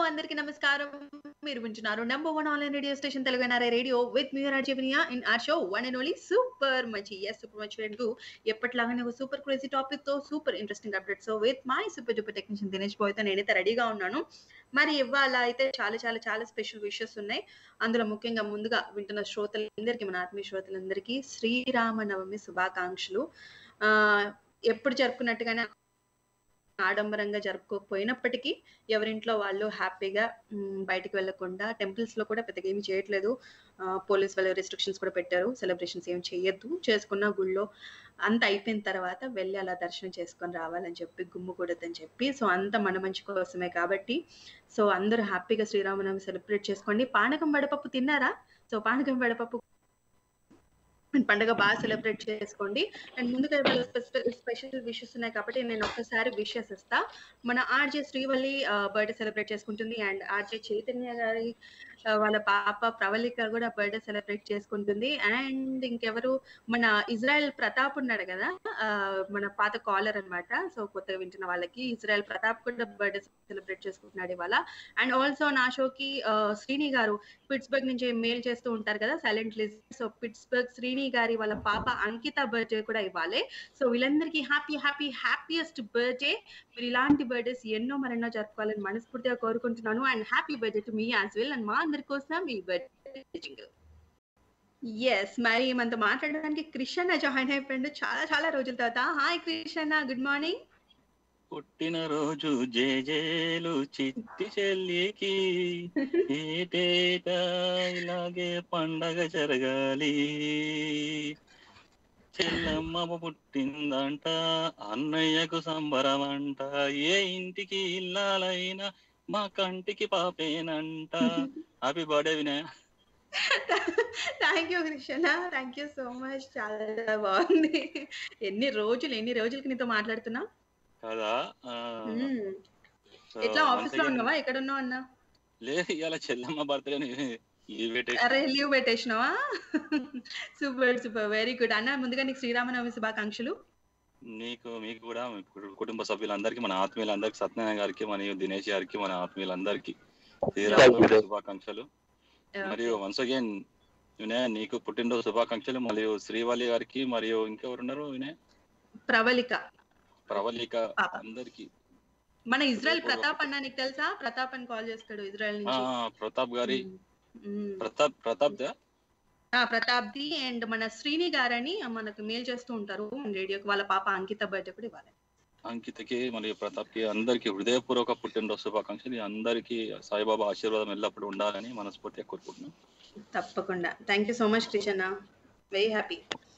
అందరికీ నమస్కారం మీరు వింటున్నారు number one online radio station Telugu NRI radio with me రాజీవనియా in our show one and only super మంచి ఎస్ సూపర్ మంచి రెండు ఎప్పటిలాగానే ఒక సూపర్ క్రేజీ టాపిక్ తో super interesting updates with my super duper technician Dinesh bhai తో నేనైతే రెడీగా ఉన్నాను మరి ఇవాళ అయితే చాలా చాలా చాలా స్పెషల్ విషెస్ ఉన్నాయి అందులో ముఖ్యంగా ముందుగా వింటున్న శ్రోతలందరికీ మన ఆత్మీయ శ్రోతలందరికీ శ్రీరామనవమి శుభాకాంక్షలు ఆ ఎప్పుడు జరుపుకున్నట్టుగానే ఆడంబరంగా జరుపుకోకపోయినప్పటికీ ఎవరింట్లో వాళ్ళు హ్యాపీగా మ్, బయటికి వెళ్లకుండా టెంపుల్స్ లో కూడా పెద్దగా ఏమి చేయట్లేదు ఆ, పోలీస్ వాళ్ళ రెస్ట్రిక్షన్స్ కూడా పెట్టారు సెలబ్రేషన్స్ ఏం చేయొద్దు చేసుకున్న గుళ్ళో అంత అయిపోయిన తర్వాత వెళ్ళి అలా దర్శనం చేసుకొని రావాలని చెప్పి గుమ్ముకూడదని చెప్పి సో అంత మన మంచి కోసమే కాబట్టి సో అందరూ హ్యాపీగా శ్రీరామనవమి సెలబ్రేట్ చేసుకోండి పానకం వడపప్పు తిన్నారా సో పానకం వడపప్పు పండుగ బాగా సెలబ్రేట్ చేసుకోండి అండ్ ముందుగా స్పెషల్ విషెస్ ఉన్నాయి కాబట్టి నేను ఒక్కసారి విషెస్ ఇస్తా మన ఆర్జే శ్రీవల్లి బర్త్డే సెలబ్రేట్ చేసుకుంటుంది అండ్ ఆర్జే చైతన్య గారి ఆ, వాళ్ళ పాప ప్రవళిక కూడా బర్త్డే సెలబ్రేట్ చేసుకుంటుంది అండ్ ఇంకెవరు మన ఇజ్రాయెల్ ప్రతాప్ ఉన్నాడు కదా ఆ, మన పాత కాలర్ అన్నమాట సో కొత్తగా వింటున్న వాళ్ళకి ఇజ్రాయెల్ ప్రతాప్ కూడా బర్త్డే సెలబ్రేట్ చేసుకుంటున్నాడు ఇవాళ అండ్ ఆల్సో నా షోకి ఆ, శ్రీని గారు పిట్స్బర్గ్ నుంచి మెయిల్ చేస్తూ ఉంటారు కదా silent list so Pittsburgh Srini గారి వాళ్ళ పాప అంకిత బర్త్డే కూడా ఇవ్వాలి సో వీళ్ళందరికీ హ్యాపీ హ్యాపీ హ్యాపీయెస్ట్ బర్త్డే మీరు ఇలాంటి బర్త్డేస్ ఎన్నో మరెన్నో జరుపుకోవాలని మనస్ఫూర్తిగా కోరుకుంటున్నాను అండ్ హ్యాపీ బర్త్డే టు మీ యాజ్ వెల్ అండ్ మా అందరి కోసం ఈ బర్త్డే ఎస్ మరి మనతో మాట్లాడడానికి కృష్ణ జాయిన్ అయిపోయిండు చాలా చాలా రోజుల తర్వాత హాయ్ కృష్ణ గుడ్ మార్నింగ్ పుట్టినరోజు జేజేలు చిట్టి చెల్లికి ఏటేటా ఇలాగే పండగ జరగాలి చెల్లమ్మ పుట్టిందంట అన్నయ్యకు సంబరమంట ఏ ఇంటికి ఇల్లాలైనా మా కంటికి పాపేనంట happy birthday Vinay thank you Krishna thank you so much చాలా బాగుంది ఎన్ని రోజులు ఎన్ని రోజులకి నీతో మాట్లాడుతున్నా కదా ఆ, మ్మ్. so ఎట్లా once ఆఫీస్ లో again- ఉన్నావా ఎక్కడ ఉన్నావు అన్నా లేదు ఇవాళ చెల్లమ్మ బర్త్డే లీవ్ పెట్టేసి అరే లీవ్ పెట్టేసినావా సూపర్ సూపర్ వెరీ గుడ్ అన్న ముందుగా నీకు శ్రీరామనవమి శుభాకాంక్షలు నీకు మీకు కూడా మీ కు- కుటుంబ సభ్యులందరికీ మన ఆత్మీయులందరికీ సత్యనారాయణ గారికి మరియు దినేష్ గారికి మన ఆత్మీయులందరికీ శ్రీరామ శుభాకాంక్షలు మరియు వన్స్ అగైన్ వినయ్ నీకు పుట్టినరోజు శుభాకాంక్షలు మరియు శ్రీవల్లి గారికి మరియు ఇంకెవరున్నారు వినయ్ ప్రవళిక ప్రవళిక పాప. అందరికి మన ఇజ్రాయెల్ ప్రతాప్ అన్న నీకు తెలుసా ప్రతాప్ అని కాల్ చేస్తాడు ఇజ్రాయెల్ నుంచి ప్రతాప్ గారి మ్మ్. ప్రతాప్ ప్రతాప్ దా ఆ, ప్రతాప్ ది అండ్ మన శ్రీని గారని మనకు మెయిల్ చేస్తూ ఉంటారు రేడియోకి వాళ్ళ పాప అంకిత బర్త్డే కూడా ఇవ్వాలి అంకితకి మరియు ప్రతాప్ కి అందరికి హృదయపూర్వక పుట్టినరోజు శుభాకాంక్షలు అందరికీ సాయిబాబా ఆశీర్వాదం ఎల్లప్పుడూ ఉండాలని మనస్ఫూర్తిగా కోరుకుంటున్నాను తప్పకుండా thank you so much Krishna very happy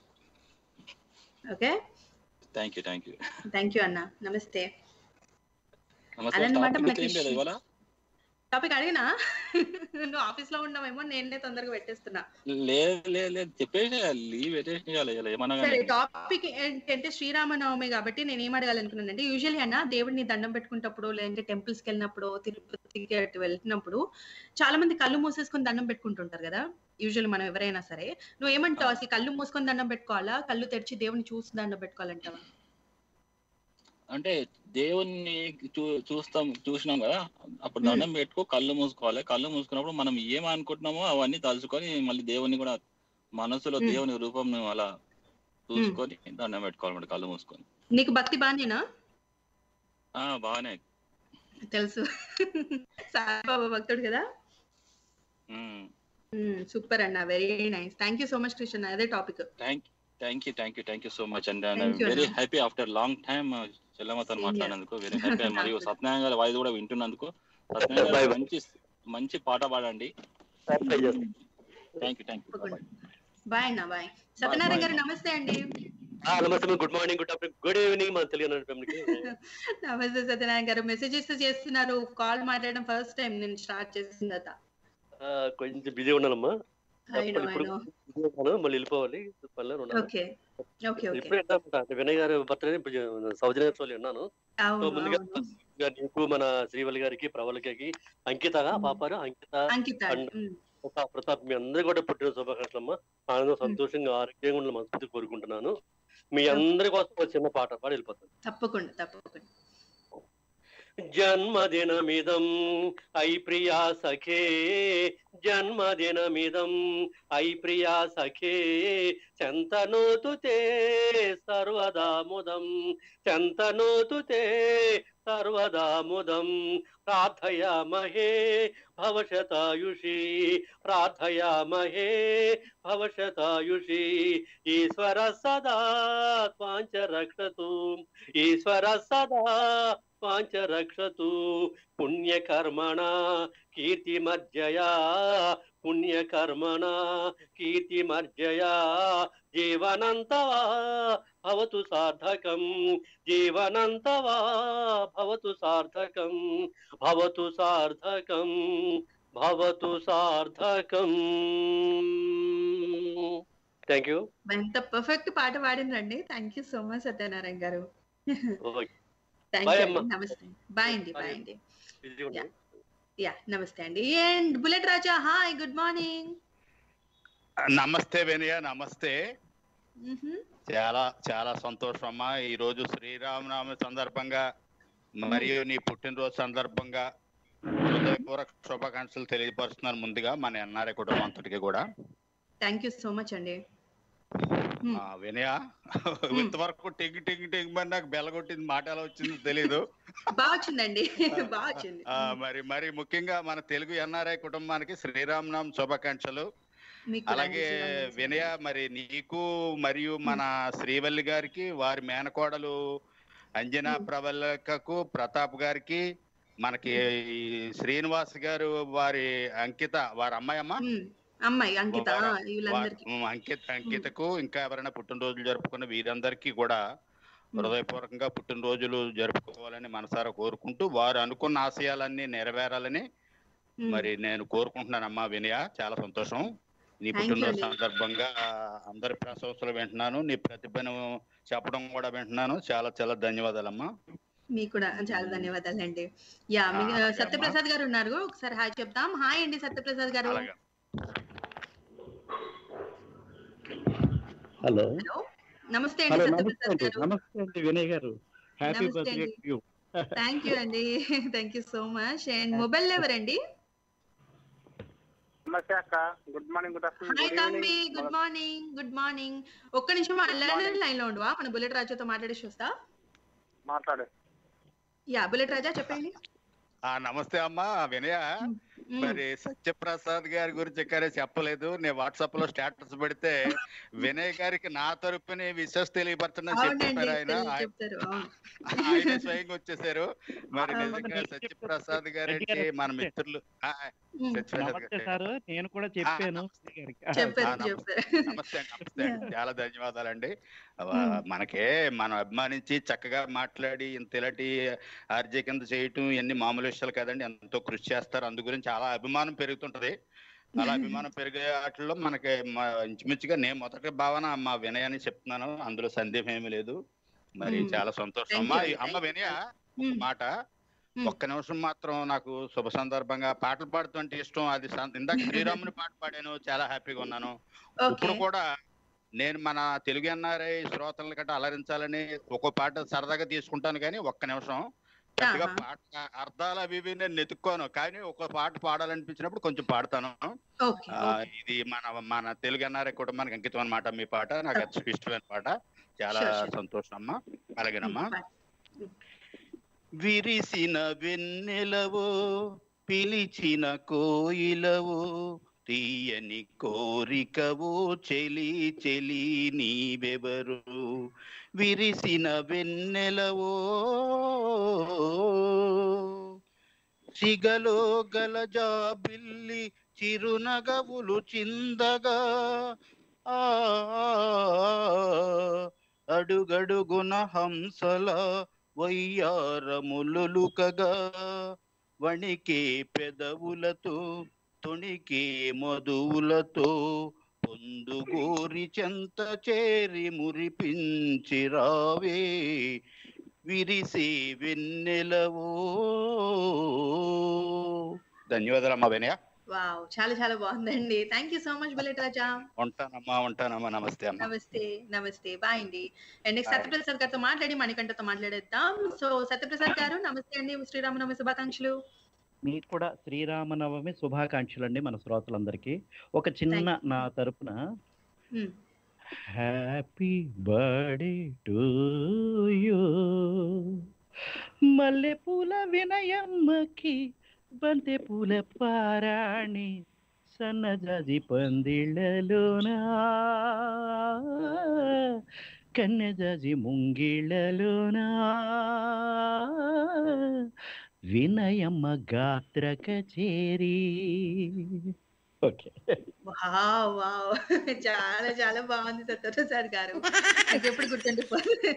okay thank you thank you thank you అన్న నమస్తే నమస్తే అదన్నమాట టాపిక్ మనకి ఏం లేదు ఇవాళ టాపిక్ అడిగినా నువ్వు ఆఫీస్ లో ఉన్నావేమో నేనే తొందరగా పెట్టేస్తున్నా లేదు లేదు లేదు చెప్పేసి లీవ్ పెట్టేసి ఇవ్వాలి ఇలా ఏమన్నా సరే కానీ టాపిక్ ఏంటంటే శ్రీరామనవమి కాబట్టి నేను ఏం అడగాలనుకున్నానంటే యూజువల్లీ అన్న దేవుడిని దండం పెట్టుకుంటప్పుడు లేదంటే టెంపుల్స్ కి వెళ్ళినప్పుడు తిరుపతికి అటు వెళ్తున్నప్పుడు చాలా మంది కళ్ళు మూసేసుకొని దండం పెట్టుకుంటుంటారు కదా యూజువల్లీ మనం ఎవరైనా సరే నువ్వు ఏమంటావు అసలు కళ్ళు మూసుకొని దండం పెట్టుకోవాలా కళ్ళు తెరిచి దేవుని చూసి దండం పెట్టుకోవాలంటావా అంటే దేవుణ్ణి చూ చూస్తాం చూసినాం కదా అప్పుడు దండం పెట్టుకో కళ్ళు మూసుకోవాలి కళ్ళు మూసుకున్నప్పుడు మనం ఏం అనుకుంటున్నామో అవన్నీ తలుచుకొని మళ్ళీ దేవుని కూడా మనసులో మ్మ్. దేవుని రూపం అలా చూసుకొని దండం పెట్టుకోవాలన్నమాట కళ్ళు మూసుకొని నీకు భక్తి బానేనా ఆ బాగానే తెలుసు సాయిబాబా భక్తుడు కదా సూపర్ అన్న very nice thank you so much Krishna అదే topic thank thank you thank you thank you so much and Thank you, very Anna. Happy after long time చెల్లమ్మతో Same here. మాట్లాడినందుకు వెరీ హ్యాపీ మరియు నాకు. సత్యనారాయణ గారి వాయిస్ కూడా వింటున్నందుకు Satyanarayana Bye, గారు bye. మంచి మంచి పాట పాడండి ట్రై చేస్తాను థ్యాంక్ యూ థ్యాంక్ యూ తప్పకుండా బాయ్ అన్న బాయ్ సత్యనారాయణ గారు నమస్తే అండి ఆ, నమస్తే good morning good afternoon good evening మన తెలియని ఫ్యామిలీకి నమస్తే సత్యనారాయణ గారు మెసేజెస్ చేస్తున్నారు కాల్ మాట్లాడడం ఫస్ట్ టైం నేను స్టార్ట్ చేసిన తర్వాత ఆ, కొంచెం బిజీ ఉన్నానమ్మా I know, I ఇప్పుడు know. busy ఉన్నాను మళ్ళీ వెళ్ళిపోవాలి పనిలో ఉన్నాను ఓకే ఓకే ఓకే ఇప్పుడే ఏంటంటే అంటే వినయ్ గారి బర్త్డే సౌజన్యోత్సవాలు ఉన్నాను సో అవును ముందుగా అవును. ఇక నీకు మన శ్రీవల్లి గారికి ప్రవళికకి అంకితగా పాపారు అంకిత అంకిత అండ్ ఉమ్. ఒక ప్రతాప్ మీ అందరూ కూడా పుట్టిన శుభాకాంక్షలు అమ్మా ఆనందం సంతోషంగా ఆరోగ్యంగా ఉండాలని మనస్ఫూర్తి కోరుకుంటున్నాను మీ అందరి కోసం ఒక చిన్న పాట పాడి వెళ్ళిపోతాను తప్పకుండా తప్పకుండా జన్మదినమిదం ఐ ప్రియా సఖే జన్మదినమిదం ఐ ప్రియా సఖే శంతనోతు తే సర్వదా ముదం శంతనోతు తే సర్వదా ముదం ప్రార్థయామహే భవశతాయుషి ప్రార్థయామహే భవశతాయుషి ఈశ్వర సదా త్వాంచ రక్షతు ఈశ్వర సదా త్వాంచ రక్షతు పుణ్యకర్మణ కీర్తిమర్జయా పుణ్యకర్మణ కీర్తిమర్జయా జీవనంతవా భవతు సార్థకం జీవనంతవా భవతు సార్థకం భవతు సార్థకం భవతు సార్థకం థ్యాంక్ యూ ఎంత పర్ఫెక్ట్ పాట పాడిందండి thank you so much Satyanarayana గారు థ్యాంక్ Bye యూ అమ్మా. నమస్తే బాయ్ అండి బాయ్ Bye. అండి బిజీగా ఉన్నాను. యా నమస్తే అండి and bullet Raja hi good morning నమస్తే వినయ నమస్తే చాలా చాలా సంతోషం అమ్మా ఈ రోజు శ్రీరామనవమి సందర్భంగా మరియు నీ పుట్టినరోజు సందర్భంగా హృదయపూర్వక శుభాకాంక్షలు తెలియపరుస్తున్నాను ముందుగా మన ఎన్ఆర్ఐ కుటుంబం అంతటికి కూడా థ్యాంక్ యూ సో మచ్ అండి ఆ, వినయ ఇంతవరకు టింగ్ టింగ్ టింగ్ మరి నాకు బెల్లగొట్టింది మాట ఎలా వచ్చిందో తెలీదు బాగా వచ్చిందండి బాగా వచ్చింది ఆ, మరి మరి ముఖ్యంగా మన తెలుగు ఎన్ఆర్ఐ కుటుంబానికి శ్రీరామనామ శుభాకాంక్షలు మీకు కూడా అలాగే నిజంగా వినయ మరి నీకు మరియు మన శ్రీవల్లి గారికి వారి మేనకోడలు అంజనా Hmm. ప్రవళకకు ప్రతాప్ గారికి మనకి ఈ శ్రీనివాస్ గారు వారి అంకిత వారి అమ్మాయి అమ్మ ఉమ్, అమ్మాయి అంకిత వారు- ఆ, వీళ్ళందరికీ వారి- ఉమ్, అంకిత అంకితకు ఇంకా ఎవరైనా పుట్టినరోజులు జరుపుకున్న వీరందరికీ కూడా హృదయపూర్వకంగా పుట్టినరోజులు జరుపుకోవాలని మనసారా కోరుకుంటూ వారు అనుకున్న ఆశయాలన్నీ నెరవేరాలని ఉమ్, మరి నేను కోరుకుంటున్నానమ్మా వినయ చాలా సంతోషం నీ Thank you పుట్టినరోజు అండి. సందర్భంగా అందరి ప్రశంసలు వింటున్నాను నీ ప్రతిభను చెప్పడం కూడా వింటున్నాను చాలా చాలా ధన్యవాదాలమ్మా మీకు కూడా చాలా ధన్యవాదాలండి యా మీ- ఆ, అలాగే సత్యప్రసాద్ గారు ఉన్నారు ఒకసారి హాయ్ చెప్తాం హాయ్ అండి సత్యప్రసాద్ గారు అలాగే హలో హలో నమస్తే అండి హలో నమస్తే సత్యప్రసాద్ అండి గారు నమస్తే అండి వినయ్ గారు హ్యాపీ నమస్తే బర్త్డే అండి. యూ థ్యాంక్ యూ అండి thank you so much and mobile ఎవరండి నమస్తే అక్క good morning good afternoon hi good తమ్మి evening good morning good morning ఒక్క నిమిషం లైన్ లైన్ లో ఉండవా మన బుల్లెట్ రాజాతో మాట్లాడేసి వస్తా మాట్లాడు యా బుల్లెట్ రాజా చెప్పండి ఆ నమస్తే అమ్మా వినయ మ్మ్. మరి సత్యప్రసాద్ గారి గురించి ఎక్కడే చెప్పలేదు నేను వాట్సాప్ లో స్టేటస్ పెడితే వినయ్ గారికి నా తరపుని విశ్వాస తెలియపరచడం అవునండి చెప్పారు ఆయన తెలియ ఆయన- చెప్తారు అవును. ఆయన స్వయంగా వచ్చేసారు మరి ఆ, నిజంగా సత్యప్రసాద్ గారంటే మన మిత్రులు ఆ, మ్మ్. సత్యప్రసాద్ నమస్తే గారు సార్ నేను కూడా చెప్పాను వినయ్ గారికి. చెప్పారు ఆ, నమస్తే. చెప్పారు నమస్తే అండి, నమస్తే అండి. చాలా ధన్యవాదాలండి ఆ, మ్మ్. మనకే మనం అభిమానించి చక్కగా మాట్లాడి ఇంత ఇలాంటి ఆర్జే కింద చేయటం ఇవన్నీ మామూలు విషయాలు కదండి ఎంతో కృషి చేస్తారు అందు గురించి చాలా అభిమానం పెరుగుతుంటది అలా అభిమానం పెరిగే వాటిల్లో మనకి మ- ఇంచుమించుగా నేను మొదటి భావన మా వినయ్ అని చెప్తున్నాను అందులో సందేహం ఏమీ లేదు మరి మ్మ్. చాలా సంతోషం Thank అమ్మా you, ఈ- అమ్మ thank you. వినయ మ్మ్. మాట మ్మ్. ఒక్క నిమిషం మాత్రం నాకు శుభ సందర్భంగా పాటలు పాడుతుంటే ఇష్టం అది సం- ఇందాక శ్రీరాముని పాట పాడాను చాలా హ్యాపీగా ఉన్నాను ఓకే ఇప్పుడు కూడా నేను మన తెలుగు ఎన్ఆర్ఐ శ్రోతల గట్రా అలరించాలని ఒక్కో పాట సరదాగా తీసుకుంటాను కానీ ఒక్క నిమిషం పెద్దగా ఆహా. పాట అర్థాలు అవి ఇవి నేను నెతుక్కోను కానీ ఒక పాట పాడాలనిపించినప్పుడు కొంచెం పాడతాను ఓకే ఆ, ఇది మన మన తెలుగు ఎన్ఆర్ఐ కుటుంబానికి అంకితం అన్నమాట మీ పాట నాకు అతి ఇష్టమైన పాట చాలా Sure, sure. సంతోషం అమ్మా అలాగేనమ్మా Bye. విరిసిన వెన్నెలవో పిలిచిన కోయిలవో తీయని కోరికవో చెలి చెలి నీవెవరు విరిసిన వెన్నెలవో సిగలో గల జాబిల్లి చిరునగవులు చిందగా ఆ అడుగడుగున హంసల వయ్యారములుకగా వణికే పెదవులతో తొణికే మధువులతో పొందుగోరి చెంత చేరి మురిపించి రావే విరిసే వెన్నెలవో ధన్యవాదాలు అమ్మా వినయ వావ్ చాలా చాలా బాగుందండి thank you so much bullet Raja ఉంటానమ్మా ఉంటానమ్మా నమస్తే అమ్మా నమస్తే నమస్తే బాయ్ అండి అండ్ నెక్స్ట్ Bye. సత్యప్రసాద్ గారితో మాట్లాడి మణికంఠతో మాట్లాడేద్దాం సో సత్యప్రసాద్ గారు నమస్తే అండి శ్రీరామనవమి శుభాకాంక్షలు మీకు కూడా శ్రీరామనవమి శుభాకాంక్షలు అండి మన శ్రోతలందరికీ ఒక చిన్న Thank నా తరపున Hmm. Happy birthday to you మల్లె పూల వినయమ్మకి బంతి పూల పారాణి సన్నజాజి పందిళ్ళలోనా కన్నెజాజి ముంగిళ్ళలోనా వినయమ్మ గాత్ర కచేరీ ఓకే వావ్ వావ్ చాలా చాలా బాగుంది సత్యప్రసాద్ గారు నాకు ఎప్పుడు గుర్తుండిపోతుంది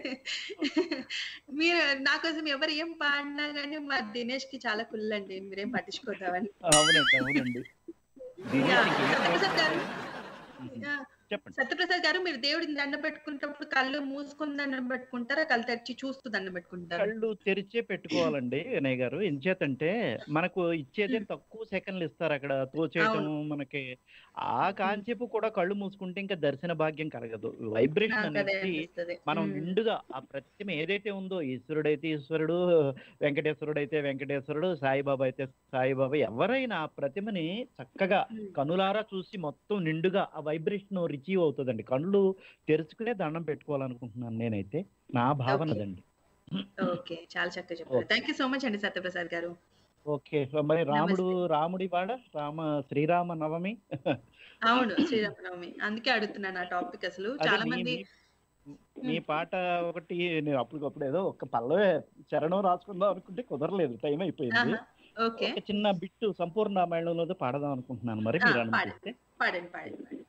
మీరు నా కోసం ఎవరు ఏం పాడినా కానీ మా దినేష్ కి చాలా కుల్ అండి మీరేం పట్టించుకోదామని అవునండి అవునండి దినేష్ ఇంకేం సత్యప్రసాద్ గారు మ్మ్. యా, చెప్పండి సత్యప్రసాద్ గారు మీరు దేవుడిని దండం పెట్టుకునేటప్పుడు కళ్ళు మూసుకుని దండం పెట్టుకుంటారా కళ్ళు తెరిచి చూస్తూ దండం పెట్టుకుంటారా కళ్ళు తెరిచే పెట్టుకోవాలండి వినయ్ గారు ఎంచేతంటే మనకు ఇచ్చేదే తక్కువ సెకండ్లు ఇస్తారు అక్కడ తోచేయటం మనకి ఆ కాన్సెప్ట్ కూడా కళ్ళు మూసుకుంటే ఇంకా దర్శన భాగ్యం కలగదు వైబ్రేషన్ నాకు అదే అనేది అనిపిస్తది మనం మ్మ్. నిండుగా ఆ ప్రతిమ ఏదైతే ఉందో ఈశ్వరుడైతే ఈశ్వరుడు వెంకటేశ్వరుడు అయితే వెంకటేశ్వరుడు సాయిబాబా అయితే సాయిబాబా ఎవరైనా ఆ ప్రతిమని చక్కగా మ్మ్. కనులారా చూసి మొత్తం నిండుగా ఆ వైబ్రేషన్ రిసీవ్ అవుతుందండి కళ్ళు తెరుచుకునే దండం పెట్టుకోవాలనుకుంటున్నాను నేనైతే నా భావన Okay. అదండి ఓకే చాలా చక్కగా చెప్పారు Okay. Thank you so much అండి సత్యప్రసాద్ గారు ఓకే సో మరి రాముడు రాముడి వాడ రామ శ్రీరామ నవమి అవును శ్రీరామనవమి అందుకే అడుగుతున్నాను ఆ టాపిక్ అసలు అదే చాలా మీ- మంది మీ- మీ పాట ఒకటి నేను అప్పటికప్పుడు ఏదో ఒక పల్లవే చరణం రాసుకుందాం అనుకుంటే కుదరలేదు టైం అయిపోయింది ఆహా, ఓకే ఒక చిన్న బిట్టు సంపూర్ణ రామాయణంలో పాడదాం అనుకుంటున్నాను మరి మీరు ఆ, అనుకుంటే పాడండి పాడండి పాడండి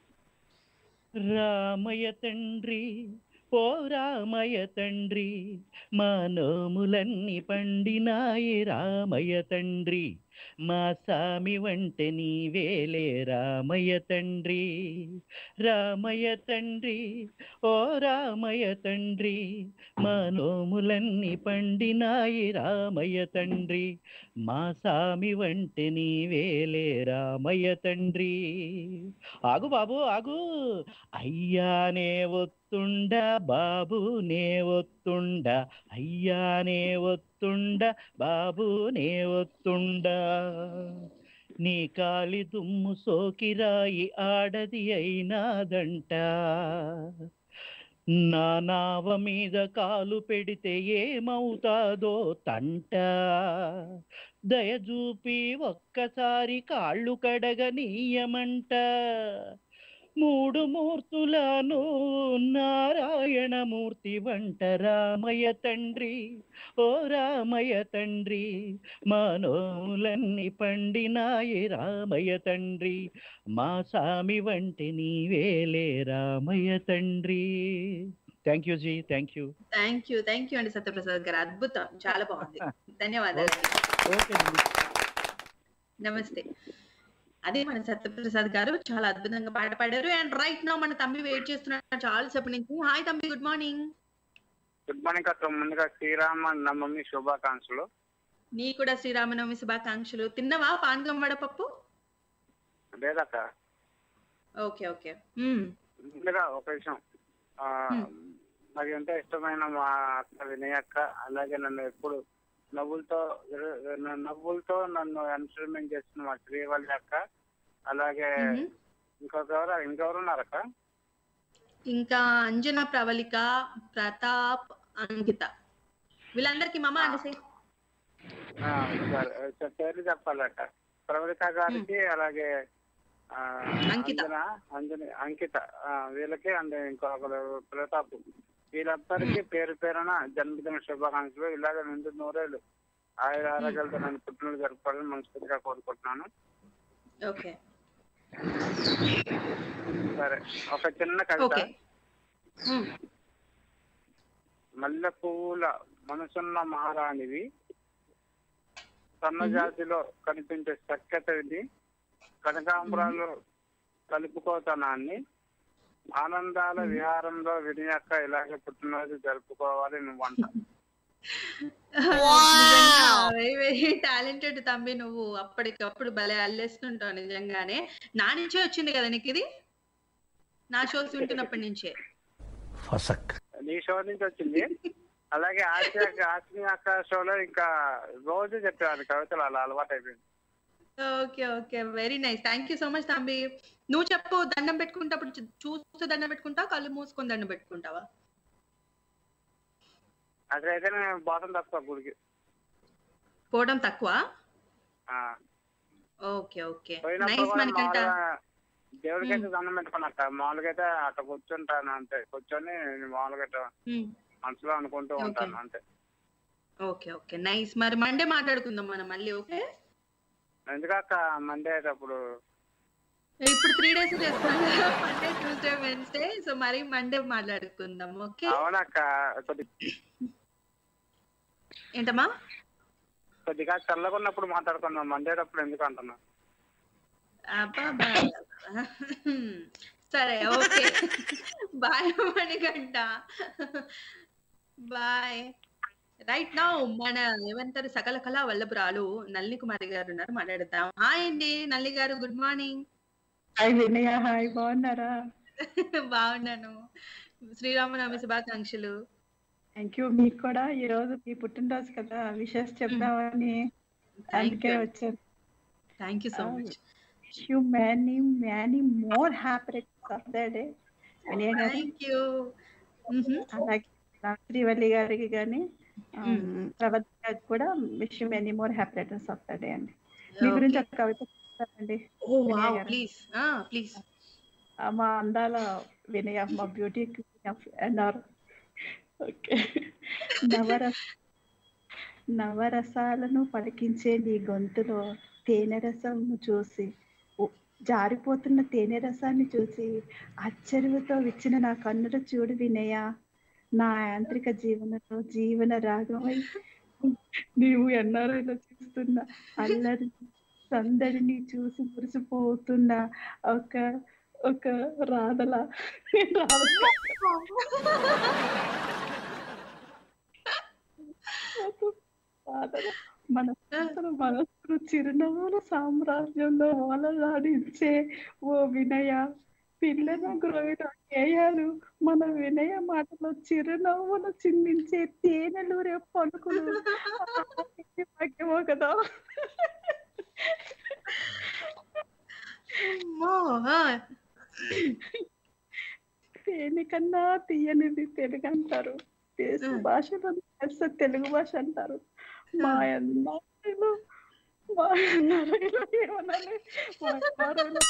రామయ్య తండ్రి ఓ రామయ్య తండ్రి మా నోములన్నీ పండినాయి రామయ్య తండ్రి మా సామి వంట నీవేలే రామయ్య తండ్రి రామయ్య తండ్రి ఓ రామయ్య తండ్రి మా నోములన్నీ పండినాయి రామయ్య తండ్రి మా సామి వంట నీవేలే రామయ్య తండ్రి ఆగు బాబు ఆగు అయ్యానే ఒత్తుండ బాబు నే ఒత్తుండ అయ్యానే ఒత్తుండ బాబు నే ఒత్తుండ నీ కాలి దుమ్ము సోకిరాయి ఆడది అయినాదంట నా నావ మీద కాలు పెడితే ఏమవుతాదో తంట దయచూపి ఒక్కసారి కాళ్ళు కడగనీయమంట మూడు మూర్తులను నారాయణమూర్తి వంట రామయ్య తండ్రి ఓ రామయ్య తండ్రి మనోలన్నీ పండినాయి రామయ్య తండ్రి మా సామి వంటి నీవేలే రామయ్య తండ్రి thank you ji thank you thank you thank you అండి సత్యప్రసాద్ గారు అద్భుతం చాలా బాగుంది ధన్యవాదాలు ఓకే నమస్తే అదే మన సత్యప్రసాద్ గారు చాలా అద్భుతంగా పాట పాడారు అండ్ రైట్ నా మన తమ్మి వెయిట్ చేస్తున్నాడు చాలా సేపటి నుంచి హాయ్ తమ్మి గుడ్ మార్నింగ్ గుడ్ మార్నింగ్ అక్క ముందుగా శ్రీరామ నవమి శుభాకాంక్షలు నీ కూడా శ్రీరామనవమి శుభాకాంక్షలు తిన్నవా పానకం వడపప్పు లేదక్క ఓకే ఓకే మ్మ్. ముందుగా ఒక విషయం ఆ, నాకు ఎంతో ఇష్టమైన మా అక్క వినయక్క అలాగే నన్ను ఎప్పుడు నవ్వులతో నవ్వులతో నన్ను ఎంటర్టైన్మెంట్ చేస్తున్న మా శ్రీవల్లి అక్క అలాగే మ్మ్. ఇంకొక ఎవరు ఇంకెవరు ఉన్నారక్క ఇంకా అంజన ప్రవళిక ప్రతాప్ అంకిత వీళ్ళందరికీ మమ అనేసి ఆ, సరే సరే, పేర్లు చెప్పాలక్క ప్రవళిక గారికి అలాగే ఆ, అంకిత. అంజన అంజని అంకిత ఆ, వీళ్ళకి అండ్ ఇంకొకరు ప్రతాప్ వీళ్ళందరికీ పేరు పేరున జన్మదిన శుభాకాంక్షలు ఇలాగే నిండు నూరేళ్ళు ఆయుర ఆరోగ్యాలతో నన్ను పుట్టినరోజు జరుపుకోవాలని మనస్ఫూర్తిగా కోరుకుంటున్నాను ఓకే సరే ఒక చిన్న కవిత ఓకే మ్మ్. మల్లె పువ్వుల మనసున్న మహారాణివి సన్నజాతిలో కనిపించే సఖ్యతని కనకాంబరాలు కలుపుకోతనాన్ని ఆనందాల విహారంలో వినియాక ఇలాగే పుట్టినరోజు జరుపుకోవాలి నువ్వంట వెరీ వెరీ టాలెంటెడ్ తమ్మి నువ్వు అప్పటికప్పుడు భలే అల్లేస్తుంటావు నిజంగానే నా నుంచే వచ్చింది కదా నీకు ఇది నా షోస్ వింటున్నప్పటి నుంచే నీ షో నుంచి వచ్చింది అలాగే ఆర్తి అక్క ఆర్తి అక్క షోలో ఇంకా రోజు చెప్పేవాళ్ళు కవితలు అలా అలవాటు అయిపోయింది okay okay very nice thank you so much తంబి నువ్వు చెప్పు దండం పెట్టుకుంటప్పుడు చూ- చూస్తూ దండం పెట్టుకుంటావా కళ్ళు మూసుకొని దండం పెట్టుకుంటావా అసలైతే నేను బాసం తక్కువ గుడికి పోవడం తక్కువ ఆ, ఓకే ఓకే పోయినప్పుడు నైస్ కూడా మనకంట మామూలుగా దేవుడికి అయితే దండం పెట్టుకున్నట్ట మామూలుగా అయితే అట్లా కూర్చుంటాను అంతే కూర్చొని మామూలుగా ఇట్లా ఉమ్, మనసులో అనుకుంటూ Okay. ఉంటాను అంతే ఓకే ఓకే నైస్ మరి మండే మాట్లాడుకుందాం మనం మళ్ళీ ఓకే ఎందుకక్క మండే అప్పుడు ఇప్పుడు త్రీ డేస్ చేస్తాను కదా మండే ట్యూస్డే వెన్స్డే సో మరి మండే మాట్లాడుకుందాం ఓకే అవునక్క కొద్ది ఏంటమ్మా కొద్దిగా చల్లగా ఉన్నప్పుడు మాట్లాడుకుందాం మండే అప్పుడు ఎందుకు అంటున్నా అబ్బా బా. సరే okay bye Manikanta bye right now మన ఏమంటారు సకల కళా వల్లభురాలు నల్లి కుమారి గారు ఉన్నారు మాట్లాడదాం హాయ్ అండి నల్లి గారు good morning hi Vinaya hi బాగున్నారా బాగున్నాను శ్రీరామనవమి శుభాకాంక్షలు థ్యాంక్ యూ మీకు కూడా ఈ రోజు మీ పుట్టినరోజు కదా విషెస్ చెప్దామని అందుకే you. వచ్చాను thank you so much wish you many many more happy of the day Vinaya గారు థ్యాంక్ యూ అలాగే నా శ్రీవల్లి గారికి కానీ ప్రవత్ గారికి కూడా wish you many more happy returns of the day అండి మీ గురించి ఒక కవిత చెప్తానండి ఓ వినయ వావ్ గారు. ప్లీజ్ ప్లీజ్ ఆ, మా అందాల వినయ మా బ్యూటీ అన్నారు ఓకే నవరస నవరసాలను పలికించే నీ గొంతులో తేనె రసంను చూసి ఉ- జారిపోతున్న తేనె రసాన్ని చూసి ఆశ్చర్యతో విచ్చిన నా కన్నుల చూడు వినయ నా యాంత్రిక జీవనంలో జీవన రాగమై నీవు ఎన్ఆర్ఐలో చూస్తున్న అల్లరి సందడిని చూసి మురిసిపోతున్న ఒక ఒక రాధల రాధల రాధల మన మనసును మనసును చిరునవ్వుల సామ్రాజ్యంలో ఓలలాడించే ఓ వినయ పిల్లల గ్రోయిన గేయాలు మన వినయ మాటలో చిరునవ్వులు చిందించే తేనెలు రేపు పలుకులు భాగ్యమో కదా అమ్మో, ఆ. దేనికన్నా తీయనిది తెలుగు అంటారు దేశ మ్. భాషలో తెలుస తెలుగు భాష అంటారు మా ఎన్నారైలు మా ఎన్నారైలు ఏమనాలి మా ఎన్నారైలు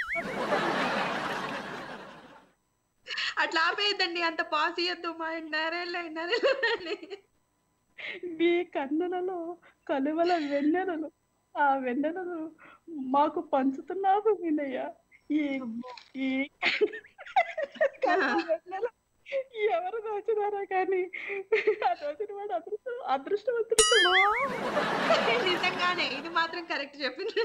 అట్లా ఆపేయద్దండి అంత పాస్ ఇయ్యద్దు మా నరేళ్ళ నరేళ్ళని మీ కన్నులలో కలువల వెన్నెలలు ఆ వెన్నెలలు మాకు పంచుతున్నావు వినయ్య ఈ ఈ కలువ వెన్నెల ఎవరు దోచినారో కానీ ఆ దోచిన వాడు అదృష్టం అదృష్టవంతుడు నిజంగానే ఇది మాత్రం కరెక్ట్ చెప్పింది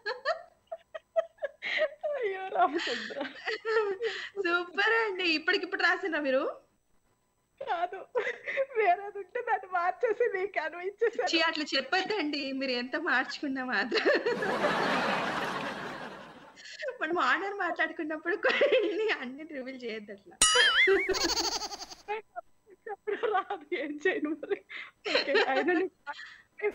అయ్యో రామచంద్ర సూపర్ అండి ఇప్పటికిప్పుడు రాసినా మీరు కాదు వేరేది ఉంటే దాన్ని మార్చేసి నీకు అనుభవించేసాను ఛీ, అట్లా చెప్పొద్దండి మీరు ఎంత మార్చుకున్నా మాత్రం మనం ఆర్డర్ మాట్లాడుకున్నప్పుడు కొన్ని అన్ని రివీల్ చేయొద్దు అట్లా చెప్పడం రాదు ఏం చేయను మరి ఓకే, అయినా నీకు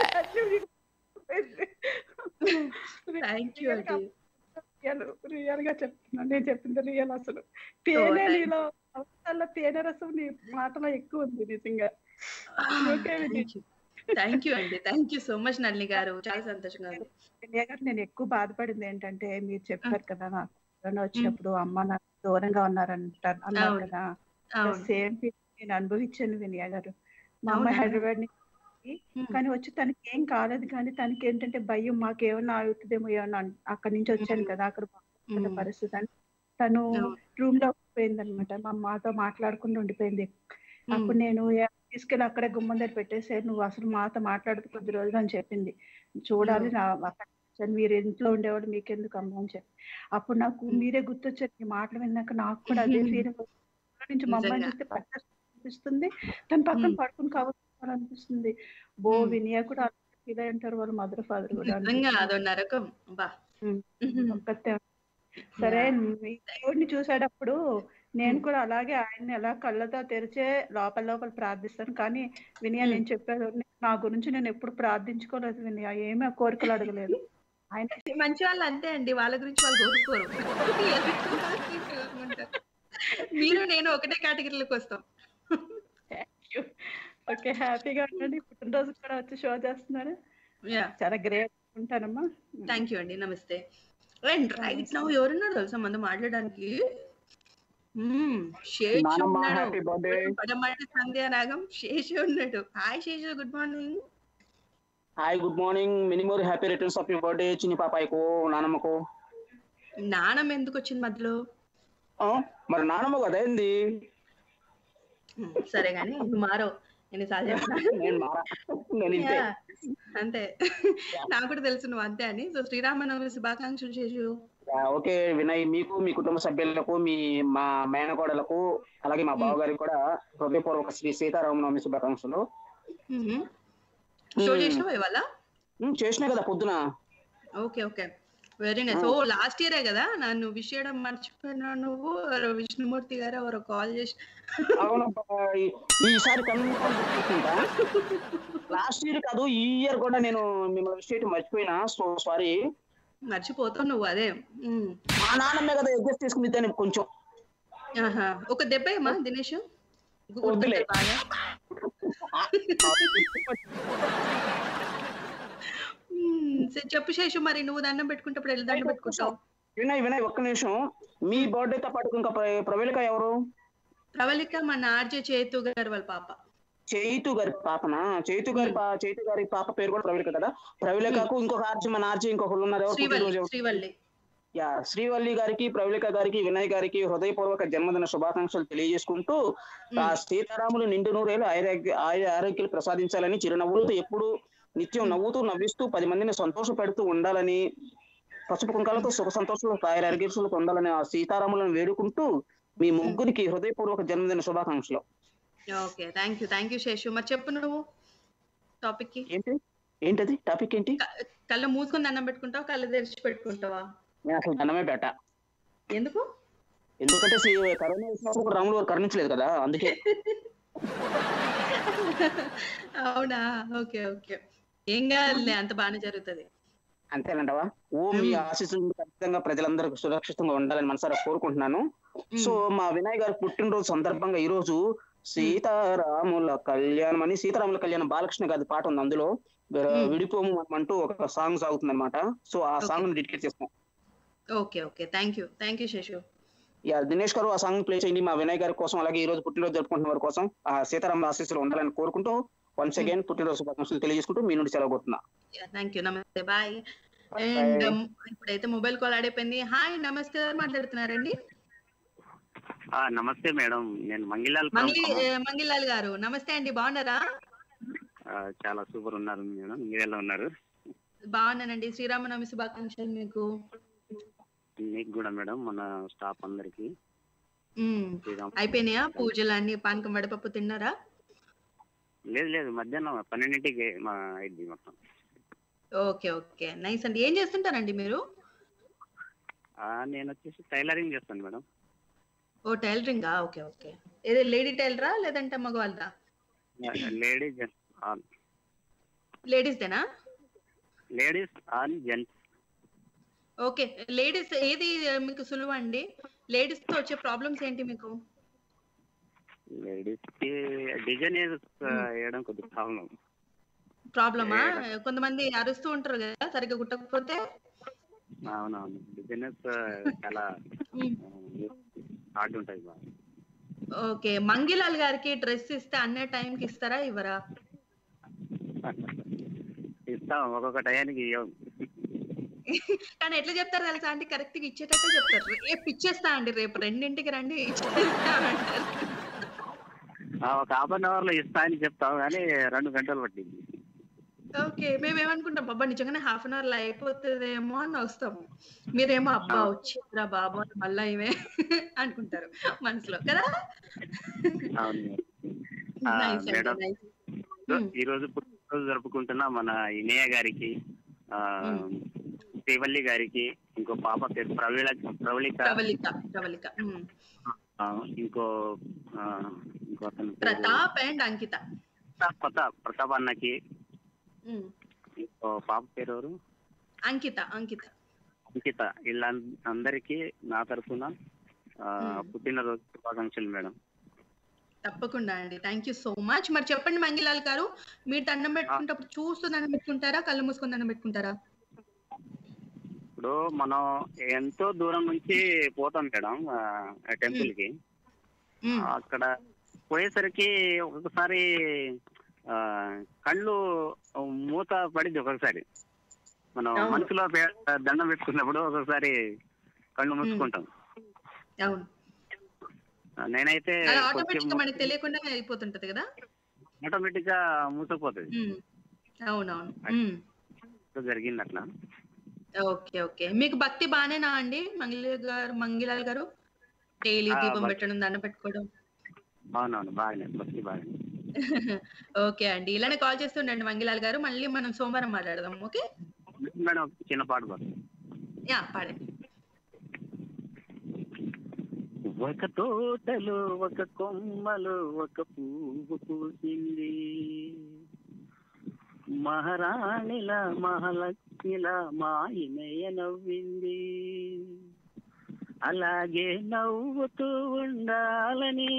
థ్యాంక్ యూ అండి రియల్ రియల్ గా చెప్తున్నా నేను చెప్పింది రియల్ అసలు తేనె thank- నీలో అవసరాల తేనె రసం నీ మాటలో ఎక్కువ ఉంది నిజంగా ఓకే వినయ్. థ్యాంక్ యూ అండి thank you so much Nalli గారు చాలా సంతోషంగా ఉంది వినయ్ గారు నేను ఎక్కువ బాధపడింది ఏంటంటే మీరు చెప్పారు కదా నాకు కరోనా వచ్చినప్పుడు అమ్మ నాకు దూరంగా ఉన్నారంటారు అన్నారు అవును. కదా అవును సేమ్ నేను అనుభవించాను వినయ గారు మా అవునా? అమ్మాయి హైదరాబాద్ నుంచి Hmm. కానీ వచ్చి తనకి ఏం కాలేదు కానీ తనకి ఏంటంటే భయం మాకేమన్నా అవుతుందేమో ఏమన్నా అన్- అక్కడి నుంచి వచ్చాను Hmm. కదా అక్కడ బాగుంది Hmm. పరిస్థితి అని తను అవును. రూమ్ లో పోయింది అనమాట మా మాతో మాట్లాడకుండా ఉండిపోయింది అప్పుడు నేను ఏ- తీసుకెళ్ళి అక్కడే గుమ్మం దగ్గర పెట్టేసే నువ్వు అసలు మాతో మాట్లాడుతూ కొద్ది రోజులు అని చెప్పింది చూడాలి నా అక్కడ వచ్చాను. మీరు ఇంట్లో ఉండేవాడు మీకెందుకు అమ్మ అని చెప్పి అప్పుడు నాకు మీరే గుర్తొచ్చారు మీ మాటలు విన్నాక నాకు కూడా అదే ఫీలింగ్ నుంచి మా అమ్మాయిని నిజంగా. చూస్తే పట్ట అనిపిస్తుంది తన పక్కన మ్మ్. పడుకుని కావచ్చు అనిపిస్తుంది బో Hmm. వినియా కూడా ఫీల్ అయి ఉంటారు వాళ్ళ మదర్ ఫాదర్ కూడా నిజంగా అదో నరకం బా ఉమ్. ఒక్కతే సరే మీ దేవుడిని చూసేటప్పుడు నేను కూడా అలాగే ఆయన్ని ఎలా కళ్ళతో తెరిచే లోపల లోపల ప్రార్థిస్తాను కానీ వినయ నేను చెప్పేది ఒకటి, నా గురించి నేను ఎప్పుడు ప్రార్థించుకోలేదు వినయ ఏమీ ఆ కోరికలు అడగలేదు ఆయన మంచి వాళ్ళు అంతే అండి వాళ్ళ గురించి వాళ్ళు కోరుకోరు మీరు నేను ఒకటే కేటగిరీలోకి వస్తాం ఓకే హ్యాపీగా ఉండండి పుట్టినరోజు కూడా వచ్చి షో చేస్తున్నారు యా చాలా గ్రేట్ ఉంటానమ్మా థ్యాంక్ యూ అండి నమస్తే అండ్ రైట్ నౌ ఎవరున్నారు తెలుసా మంది మాట్లాడడానికి మ్మ్, శేషు నానమ్మ ఉన్నాడు హ్యాపీ బర్త్డే పడమటి సంధ్య రాగం శేషు ఉన్నాడు hi Seshu good morning hi good morning many more happy returns of your birthday చిన్ని పాపాయికు నానమ్మకు నాణం ఎందుకు వచ్చింది మధ్యలో ఆ, మరి నానమ్మ కదా ఏంది మ్మ్, సరే గానీ నువ్వు మారో ఎన్నిసార్లు చెప్పినా నేను మారా నేను ఇంతే Yeah, అంతే నాకు కూడా తెలుసు నువ్వు అంతే అని సో శ్రీరామనవమి శుభాకాంక్షలు చేసు ఆ, ఓకే వినయ్ మీకు మీ కుటుంబ సభ్యులకు మీ మా మేనకోడలకు అలాగే మా బావగారికి కూడా హృదయపూర్వక శ్రీ సీతారామనవమి శుభాకాంక్షలు షో మ్మ్. చేసినావా ఇవాళ ఉమ్, చేసినా కదా పొద్దున okay okay very nice oh last ఇయరే కదా నన్ను విష్ చేయడం మర్చిపోయినా నువ్వు ఎవరో విష్ణుమూర్తి గారు ఎవరో కాల్ చేసి అవునబ్బా, ఈ- ఈసారి కన్ఫర్మ్ చేసుకుంటా లాస్ట్ ఇయర్ కాదు ఈ ఇయర్ కూడా నేను మిమ్మల్ని విష్ చేయడం మర్చిపోయినా సో సారీ మర్చిపోతావు నువ్వు అదే మ్మ్. మా నాన్నమ్మే కదా అడ్జస్ట్ చేసుకుని దాన్ని కొంచెం ఆహా. ఒక దెబ్బ ఏమా దినేష్ వద్దులే. బాగా మ్మ్. సరే, చెప్పు శేషు మరి నువ్వు దండం పెట్టుకుంటప్పుడు వెళ్ళి దండం పెట్టుకుంటావు వినయ్ వినయ్ ఒక్క నిమిషం మీ బర్త్డే తో పాటు ఇంకా ప్ర- ప్రవళిక ఎవరు ప్రవళిక మన ఆర్జే చేతు గారు వాళ్ళ పాప చైతు గారి పాపనా చైతు గారి పా చైతు గారి పాప పేరు కూడా ప్రవళిక కదా ప్రవళికకు ఇంకొక ఆర్జీ మన ఆర్జీ ఇంకొకరు ఉన్నారు ఎవరు శ్రీవల్లి పుట్టినరోజు? శ్రీవల్లి యా శ్రీవల్లి గారికి ప్రవళిక గారికి వినయ్ గారికి హృదయపూర్వక జన్మదిన శుభాకాంక్షలు తెలియజేసుకుంటూ ఆ సీతారాములు నిండు నూరేళ్ళు ఆరోగ్య ఆయ ఆరోగ్యాలు ప్రసాదించాలని చిరునవ్వులతో ఎప్పుడు నిత్యం నవ్వుతూ నవ్విస్తూ పది మందిని సంతోష పెడుతూ ఉండాలని పసుపు కుంకాలతో సుఖ సంతోషాలు ఆయన ఆరోగ్యాలు పొందాలని ఆ సీతారాములను వేడుకుంటూ మీ ముగ్గురికి హృదయపూర్వక జన్మదిన శుభాకాంక్షలు okay thank you thank you Seshu మరి చెప్పు నువ్వు టాపిక్ కి ఏంటి ఏంటది టాపిక్ ఏంటి కళ్ళు మూసుకొని దండం పెట్టుకుంటావా కళ్ళు తెరిచి పెట్టుకుంటావా నేను అసలు దండమే పెట్ట ఎందుకు ఎందుకంటే శ్రీ కరోనా వచ్చినప్పుడు కూడా రాములు గారు కరుణించలేదు కదా అందుకే అవునా ఓకే ఓకే ఏం కాదులే అంత బాగానే జరుగుతుంది అంతేనంటవా ఓ మీ ఆశీస్సులు ఖచ్చితంగా ప్రజలందరికీ సురక్షితంగా ఉండాలని మనసారా కోరుకుంటున్నాను సో మా వినాయక్ గారి పుట్టినరోజు సందర్భంగా ఈ రోజు సీతారాముల కళ్యాణం అని సీతారాముల కళ్యాణం బాలకృష్ణ గారి పాట ఉంది అందులో వి- విడిపోము మనం అంటూ ఒక సాంగ్ సాగుతుంది అనమాట సో ఆ సాంగ్ ని డెడికేట్ చేస్తాం okay okay thank you thank you Seshu yeah Dinesh గారు ఆ సాంగ్ ప్లే చేయండి మా వినాయక్ గారి కోసం అలాగే ఈ రోజు పుట్టినరోజు జరుపుకుంటున్న వారి కోసం ఆ సీతారాముల ఆశీస్సులు ఉండాలని కోరుకుంటూ వన్స్ అగైన్ పుట్టినరోజు శుభాకాంక్షలు తెలియజేసుకుంటూ మీ నుండి సెలవు కొడుతున్నా థ్యాంక్ యూ నమస్తే బాయ్ అండ్ ఇప్పుడైతే మొబైల్ కాల్ ఆడైపోయింది హాయ్ నమస్తే ఎవరు మాట్లాడుతున్నారండి ఆ, నమస్తే మేడం నేను మంగిలాల్ మంగి ఏ, మంగిలాల్ గారు నమస్తే అండి బాగున్నారా చాలా సూపర్ ఉన్నారు మేడం మీరు ఎలా ఉన్నారు బాగున్నానండి శ్రీరామనవమి శుభాకాంక్షలు మీకు మీకు కూడా మేడం మన స్టాఫ్ అందరికి మ్మ్. శ్రీరామ్ అయిపోయినాయా పూజలు అన్ని పానకం వడపప్పు తిన్నారా లేదు లేదు మధ్యాహ్నం పన్నెండింటికి మా అయింది మొత్తం ఓకే ఓకే నైస్ అండి ఏం చేస్తుంటారండి మీరు ఆ, నేను వచ్చేసి టైలరింగ్ చేస్తాను మేడం ఓ టైలరింగా ఓకే ఓకే ఏదో లేడీ టైలరా లేదంటే మగవాళ్ళదా లేడీస్ ఆల్ లేడీస్ దేనా ladies all gents okay ladies ఏది మీకు సులువు అండి లేడీస్ తో వచ్చే ప్రాబ్లమ్స్ ఏంటి మీకు లేడీస్ కి డిజైన్ వేయడం కొద్దిగా ప్రాబ్లం ప్రాబ్లమా కొంతమంది అరుస్తూ ఉంటారు కదా సరిగ్గా కుట్టకపోతే అవునవును బిజినెస్ చాలా హార్డ్ ఉంటుంది బాగా ఓకే మంగిలాల్ గారికి డ్రెస్ ఇస్తే అన్నే టైంకి ఇస్తారా ఇవ్వరా ఇస్తాం ఒక్కొక్క టయానికి ఇవ్వం కానీ ఎట్లా చెప్తారు తెలుసా అంటే కరెక్ట్ గా ఇచ్చేటట్టే చెప్తారు రేపు ఇచ్చేస్తా అండి రేపు రెండింటికి రండి ఇచ్చేస్తా అంటారు ఆ, ఒక హాఫ్ అన్ అవర్ లో ఇస్తా అని చెప్తాం కానీ రెండు గంటలు పట్టింది ఓకే మేము ఏమనుకుంటాం బాబా నిజంగానే హాఫ్ అన్ అవర్ లో అయిపోతుందేమో అని వస్తాము మీరేమో అబ్బా వచ్చిందిరా బాబు అని మళ్ళా ఇవే అనుకుంటారు మనసులో కదా అవును ఆ, నైస్ అండి మేడం నైస్ ఈ రోజు పుట్టినరోజు జరుపుకుంటున్న మన ఇనయ గారికి ఆ శ్రీవల్లి గారికి ఇంకో పాప పేరు ప్రవళిక ప్రవళిక ప్రవళిక ప్రవళిక ఉమ్. ఆ, ఇంకో ఆ, ఇంకో అతని పేరు ప్రతాప్ అండ్ అంకిత ప్రతాప్ ప్రతాప్ అన్నకి ఉమ్. ఇంకో పాప పేరు ఎవరు అంకిత అంకిత అంకిత వీళ్ళ అందరికీ నా తరఫున ఆ, పుట్టినరోజు శుభాకాంక్షలు మేడం తప్పకుండా అండి థ్యాంక్ యూ సో మచ్ మరి చెప్పండి మంగిలాల్ గారు మీరు దండం పెట్టుకుంటప్పుడు చూస్తూ దండం పెట్టుకుంటారా కళ్ళు మూసుకొని దండం పెట్టుకుంటారా ఇప్పుడు మనం ఎంతో దూరం నుంచి పోతాం మేడం టెంపుల్ కి అక్కడ పోయేసరికి ఒక్కొక్కసారి ఆ, కళ్ళు మూత పడింది ఒక్కొక్కసారి మనం అవును. మనసులో పే- దండం పెట్టుకున్నప్పుడు ఒక్కొక్కసారి కళ్ళు మూసుకుంటాం అవును ఆ, నేనైతే అలా ఆటోమేటిక్ గా మనకి తెలియకుండానే అయిపోతుంటది కదా ఆటోమేటిక్ గా మూసపోతుంది ఉమ్. అవునవును ఉమ్. జరిగింది అట్లా ఓకే ఓకే మీకు భక్తి బానేనా అండి మంగిల గారు మంగిలాల్ గారు డైలీ ఆ, దీపం భక్తి- పెట్టడం దండం పెట్టుకోవడం అవునవును బాగానే భక్తి బాగానే ఓకే అండి ఇలానే కాల్ చేస్తుండండి మంగిలాల్ గారు మళ్ళీ మనం సోమవారం మాట్లాడదాం ఓకే మేడం ఒక చిన్న పాట పాడు యా పాడండి ఒక తోటలో ఒక కొమ్మలో ఒక పువ్వు పూసింది మహారాణిల మహాలక్ష్మిల మాయనయ నవ్వింది అలాగే నవ్వుతూ ఉండాలని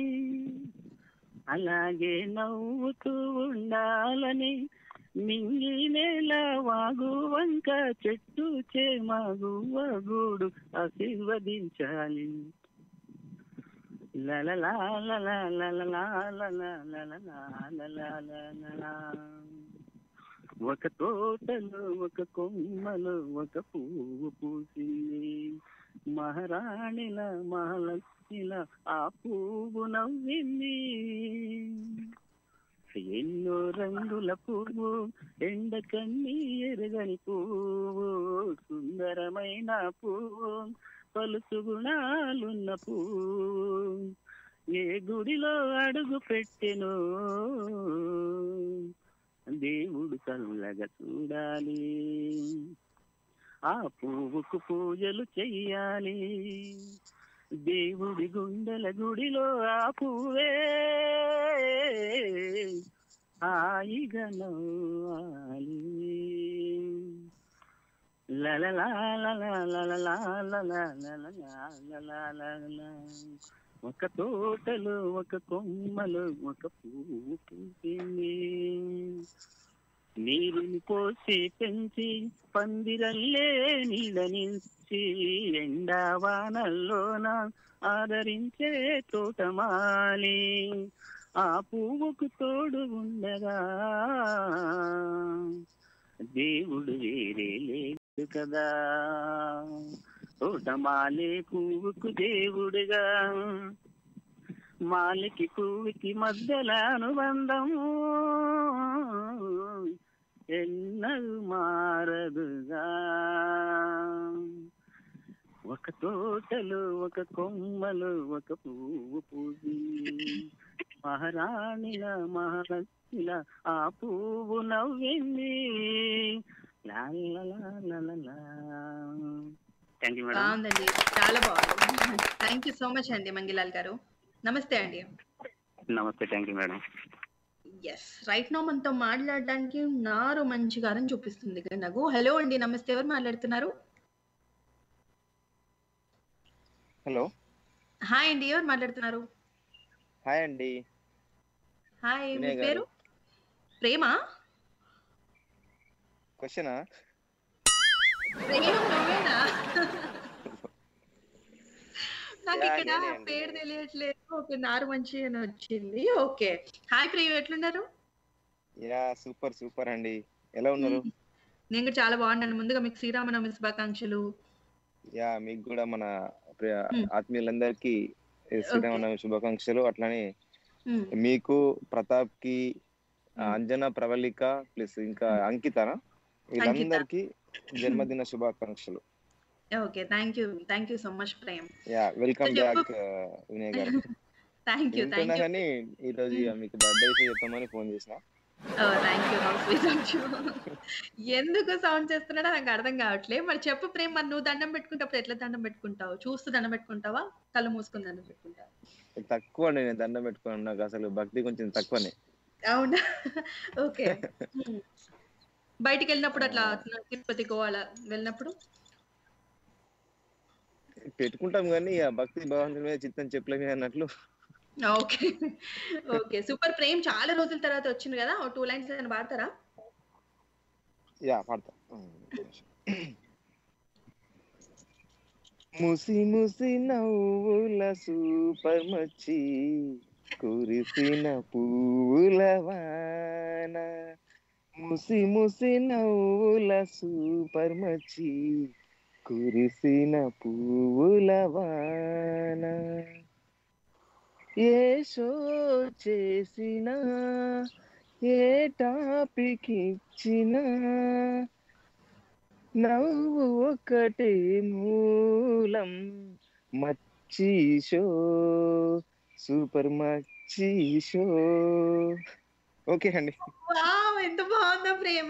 అలాగే నవ్వుతూ ఉండాలని మింగి నేల వాగు వంక చెట్టు చేమాగు వగుడు ఆశీర్వదించాలి లలలా లలా లలలా లలా లలలా లలా లలలా. ఒక తోటలో ఒక కొమ్మలో ఒక పువ్వు పూసింది మహారాణిల మహాలక్ష్మిల ఆ పువ్వు నవ్వింది ఎన్నో రంగుల పువ్వు ఎండ కన్నీ ఎరగని పువ్వు సుందరమైన పువ్వు పలుసు గుణాలున్న పువ్వు ఏ గుడిలో అడుగు పెట్టెను దేవుడు చల్లగా చూడాలి ఆ పువ్వుకు పూజలు చెయ్యాలి దేవుడి గుండెల గుడిలో ఆ పువ్వే హాయిగా నవ్వాలి లలలా లలా లలలా లలా లలలా లలా లలా. ఒక తోటలో ఒక కొమ్మలో ఒక పువ్వు పుట్టింది నీరుని పోసి పెంచి పందిరల్లే నీడనిచ్చి ఎండా వానల్లోన ఆదరించే తోటమాలి ఆ పువ్వుకు తోడు ఉండగా దేవుడు వేరే లేదు కదా తోటమాలే పువ్వుకు దేవుడుగా మాలికి పువ్వుకి మధ్యల అనుబంధం ఎన్నడు మారదుగా ఒక తోటలో ఒక కొమ్మలో ఒక పువ్వు పూసింది మహారాణిల మహాలక్ష్మిల ఆ పువ్వు నవ్వింది థ్యాంక్ యూ మేడం బాగుందండి చాలా బాగుంది థ్యాంక్ యూ సో మచ్ అండి మంగిలాల్ గారు నమస్తే అండి నమస్తే thank you madam yes right now మనతో మాట్లాడడానికి నారు మంచి గారం చూపిస్తుంది ఇక్కడ నాకు హలో అండి నమస్తే ఎవరు మాట్లాడుతున్నారు హలో హాయ్ అండి ఎవరు మాట్లాడుతున్నారు హాయ్ అండి హాయ్ మీ వినయ్ గారు. పేరు ప్రేమ క్వశ్చనా ప్రేమ నువ్వేనా నాకు యా, ఇక్కడ నేనే అండి, పేరు తెలియట్లేదు ఓకే నారు మంచి అని వచ్చింది ఓకే హాయ్ ప్రియ ఎట్లున్నారు యా సూపర్ సూపర్ అండి ఎలా ఉన్నారు నేను కూడా చాలా బాగున్నాను ముందుగా మీకు శ్రీరామనవమి శుభాకాంక్షలు యా మీకు కూడా మన ప్రియ Hmm. ఆత్మీయులందరికీ ఈ శ్రీరామనవమి శుభాకాంక్షలు అట్లానే Hmm. మీకు ప్రతాప్ కి అంజన ప్రవళిక ప్లస్ ఇంకా అంకితనా వీళ్ళందరికీ జన్మదిన శుభాకాంక్షలు okay thank you thank you so much Prem yeah welcome So, చెప్పు. బ్యాక్ వినయ్ గారు థ్యాంక్ యూ వింటున్నా థ్యాంక్ యూ కానీ ఈ రోజు ఇక మీకు బర్త్డే విషయం చెప్పమని ఫోన్ చేసిన thank you how sweet of you ఎందుకు సౌండ్ చేస్తున్నాడో నాకు అర్థం కావట్లే మరి చెప్పు ప్రేమ్ మరి నువ్వు దండం పెట్టుకుంటప్పుడు ఎట్లా దండం పెట్టుకుంటావు చూస్తూ దండం పెట్టుకుంటావా కళ్ళు మూసుకుని దండం పెట్టుకుంటావా తక్కువ అండి నేను దండం పెట్టుకోను నాకు అసలు భక్తి కొంచెం తక్కువనే అవునా ఓకే బయటికి వెళ్ళినప్పుడు అట్లా తిరుపతి గోవాల వెళ్ళినప్పుడు పెట్టుకుంటాం కానీ ఇక భక్తి భగవంతుని మీద చిత్తం చెప్పుల మీద అన్నట్లు ఓకే ఓకే సూపర్ ప్రేమ్ చాలా రోజుల తర్వాత వచ్చింది కదా ఓ టూ లైన్స్ ఏమైనా పాడతారా యా పాడతా ముసి ముసి నవ్వుల సూపర్ మచ్చి కురిసిన పువ్వుల వాన ముసి ముసి నవ్వుల సూపర్ మచ్చి కురిసిన పువ్వుల వాన ఏ షో చేసినా ఏ టాపిక్ ఇచ్చినా నవ్వు ఒకటే మూలం Machi show super Machi show okay అండి వావ్ ఎంత బాగుందో ప్రేమ్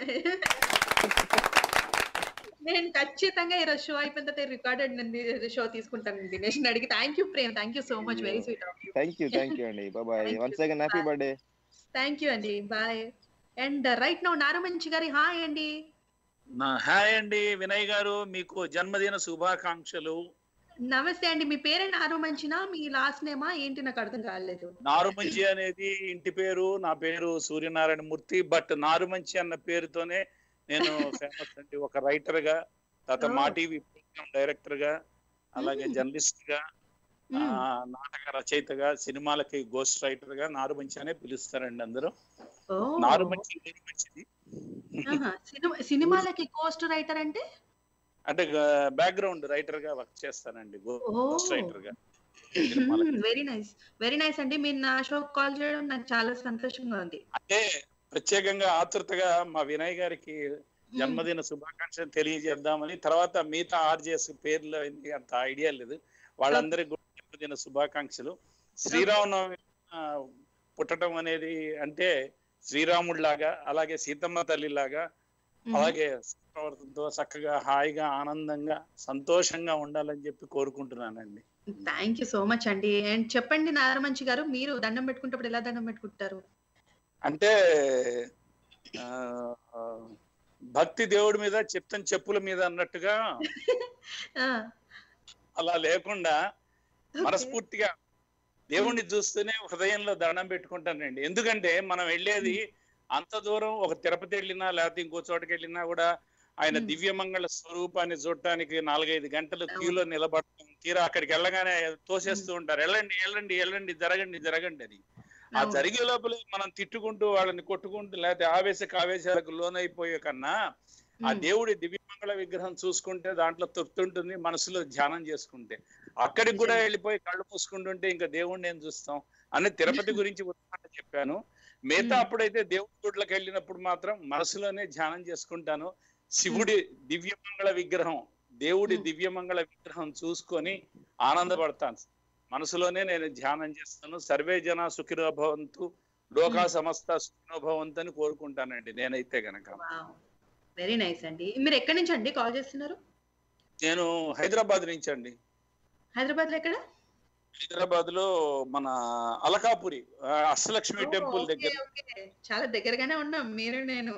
నేను ఖచ్చితంగా ఈరోజు షో అయిపోయిన తర్వాత రికార్డెడ్ షో తీసుకుంటాను దినేష్ అడిగి thank you Prem thank you so much very sweet of you thank you thank you అండి bye once again happy birthday thank you అండి bye and right now Naramanchi గారి హాయ్ అండి నా హాయ్ అండి వినయ్ గారు మీకు జన్మదిన శుభాకాంక్షలు నమస్తే అండి మీ పేరే నారమంచినా మీ లాస్ట్ నేమా ఏంటి నాకు అర్థం కాలేదు నారుమంచి అనేది ఇంటి పేరు నా పేరు సూర్యనారాయణ మూర్తి బట్ నారుమంచి అన్న పేరుతోనే నేను ఫేమస్ అండి ఒక రైటర్ గా తర్వాత మా టీవీ ప్రోగ్రామ్ డైరెక్టర్ గా అలాగే జర్నలిస్ట్ గా ఆ, నాటక రచయితగా సినిమాలకి గోస్ట్ రైటర్ గా నారుమంచి అనే పిలుస్తారండి అందరూ ఓ నారుమంచి నారుమంచిది ఆహా. సినిమా సినిమాలకి కోస్ట్ రైటర్ అంటే అంటే బ్యాక్గ్రౌండ్ రైటర్ గా వర్క్ చేస్తానండి గోస్ట్ రైటర్ గా వెరీ నైస్ వెరీ నైస్ అండి మీరు నా షో కాల్ చేయడం నాకు చాలా సంతోషంగా ఉంది అంటే ప్రత్యేకంగా ఆతృతగా మా వినయ్ గారికి జన్మదిన శుభాకాంక్షలు తెలియజేద్దామని తర్వాత మిగతా ఆర్జేస్ పేర్లు అవన్నీ అంత ఐడియా లేదు వాళ్ళందరికీ కూడా జన్మదిన శుభాకాంక్షలు శ్రీరామనవమి ఆ, పుట్టడం అనేది అంటే శ్రీరాముడు లాగా అలాగే సీతమ్మ తల్లి లాగా అలాగే ప్రవర్తనతో చక్కగా హాయిగా ఆనందంగా సంతోషంగా ఉండాలని చెప్పి కోరుకుంటున్నానండి థ్యాంక్ యూ సో మచ్ అండి అండ్ చెప్పండి నారమంచి గారు మీరు దండం పెట్టుకుంటప్పుడు ఎలా దండం పెట్టుకుంటారు అంటే ఆ, భక్తి దేవుడి మీద చిత్తం చెప్పుల మీద అన్నట్టుగా ఆ, అలా లేకుండా మనస్ఫూర్తిగా దేవుణ్ణి చూస్తూనే హృదయంలో దండం పెట్టుకుంటానండి ఎందుకంటే మనం వెళ్ళేది అంత దూరం ఒక తిరుపతి వెళ్ళినా లేకపోతే ఇంకో చోటకి వెళ్ళినా కూడా ఆయన దివ్యమంగళ స్వరూపాన్ని చూడటానికి నాలుగైదు గంటలు క్యూలో నిలబడటం తీరా అక్కడికి వెళ్ళగానే తోసేస్తూ ఉంటారు వెళ్ళండి వెళ్ళండి వెళ్ళండి జరగండి జరగండి అని ఆ అవును. జరిగే లోపల మనం తిట్టుకుంటూ వాళ్ళని కొట్టుకుంటూ లేకపోతే ఆవేశ ఆవేశాలకు లోనైపోయే కన్నా ఆ దేవుడి దివ్యమంగళ విగ్రహం చూసుకుంటే దాంట్లో తృప్తి ఉంటుంది మనసులో ధ్యానం చేసుకుంటే అక్కడికి కూడా వెళ్ళిపోయి కళ్ళు మూసుకుంటుంటే ఇంకా దేవుడిని ఏం చూస్తాం అని తిరుపతి గురించి ఉదాహరణ చెప్పాను మిగతా అప్పుడైతే దేవుడి గుడ్లకు వెళ్ళినప్పుడు మాత్రం మనసులోనే ధ్యానం చేసుకుంటాను శివుడి దివ్యమంగళ విగ్రహం దేవుడి దివ్యమంగళ విగ్రహం చూసుకొని ఆనందపడతాను మనసులోనే నేను ధ్యానం చేస్తాను సర్వే జన సుఖినో భవంతు లోకా సమస్త సుఖినో భవంతు అని కోరుకుంటానండి నేనైతే గనక వెరీ నైస్ అండి మీరు ఎక్కడి నుంచి అండి కాల్ చేస్తున్నారు నేను హైదరాబాద్ నుంచి అండి హైదరాబాద్ లో ఎక్కడ హైదరాబాద్ లో మన అలకాపురి ఆ, అష్టలక్ష్మి టెంపుల్ దగ్గర ఓకే చాలా దగ్గరగానే ఉన్నాం మీరు నేను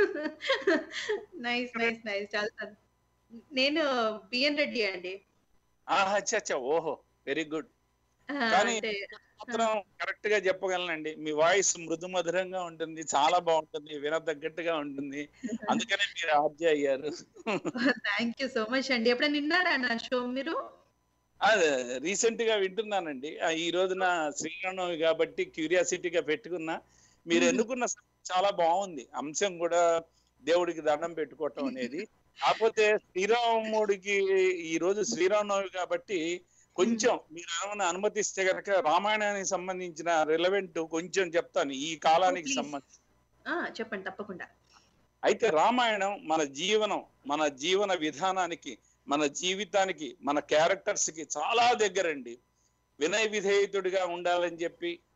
నైస్ నైస్ నైస్ చాలా సం- నేను బిఎన్ రెడ్డి అండి ఆహా, అచ్చా అచ్చా ఓహో వెరీ గుడ్ ఆ, కానీ అంటే మాత్రం కరెక్ట్ గా చెప్పగలనండి మీ వాయిస్ మృదు మధురంగా ఉంటుంది చాలా బాగుంటుంది వినదగ్గట్టుగా ఉంటుంది అందుకనే మీరు ఆర్జే అయ్యారు థ్యాంక్ యూ సో మచ్ అండి ఎప్పుడైనా విన్నారా నా షో మీరు అదే రీసెంట్ గా వింటున్నానండి ఆ, ఈ రోజున శ్రీరామనవమి కాబట్టి క్యూరియాసిటీగా పెట్టుకున్నా మీరు ఎన్నుకున్న subject చాలా బాగుంది అంశం కూడా దేవుడికి దండం పెట్టుకోవటం అనేది కాకపోతే శ్రీరాముడికి ఈ రోజు శ్రీరామనవమి కాబట్టి కొంచెం మీరు ఏమైనా అనుమతిస్తే గనక రామాయణానికి సంబంధించిన రిలవెంట్ కొంచెం చెప్తాను ఈ కాలానికి Please. సంబంధించి ఆ, చెప్పండి తప్పకుండా అయితే రామాయణం మన జీవనం మన జీవన విధానానికి మన జీవితానికి మన క్యారెక్టర్స్ కి చాలా దగ్గరండి వినయ విధేయతుడిగా ఉండాలని చెప్పి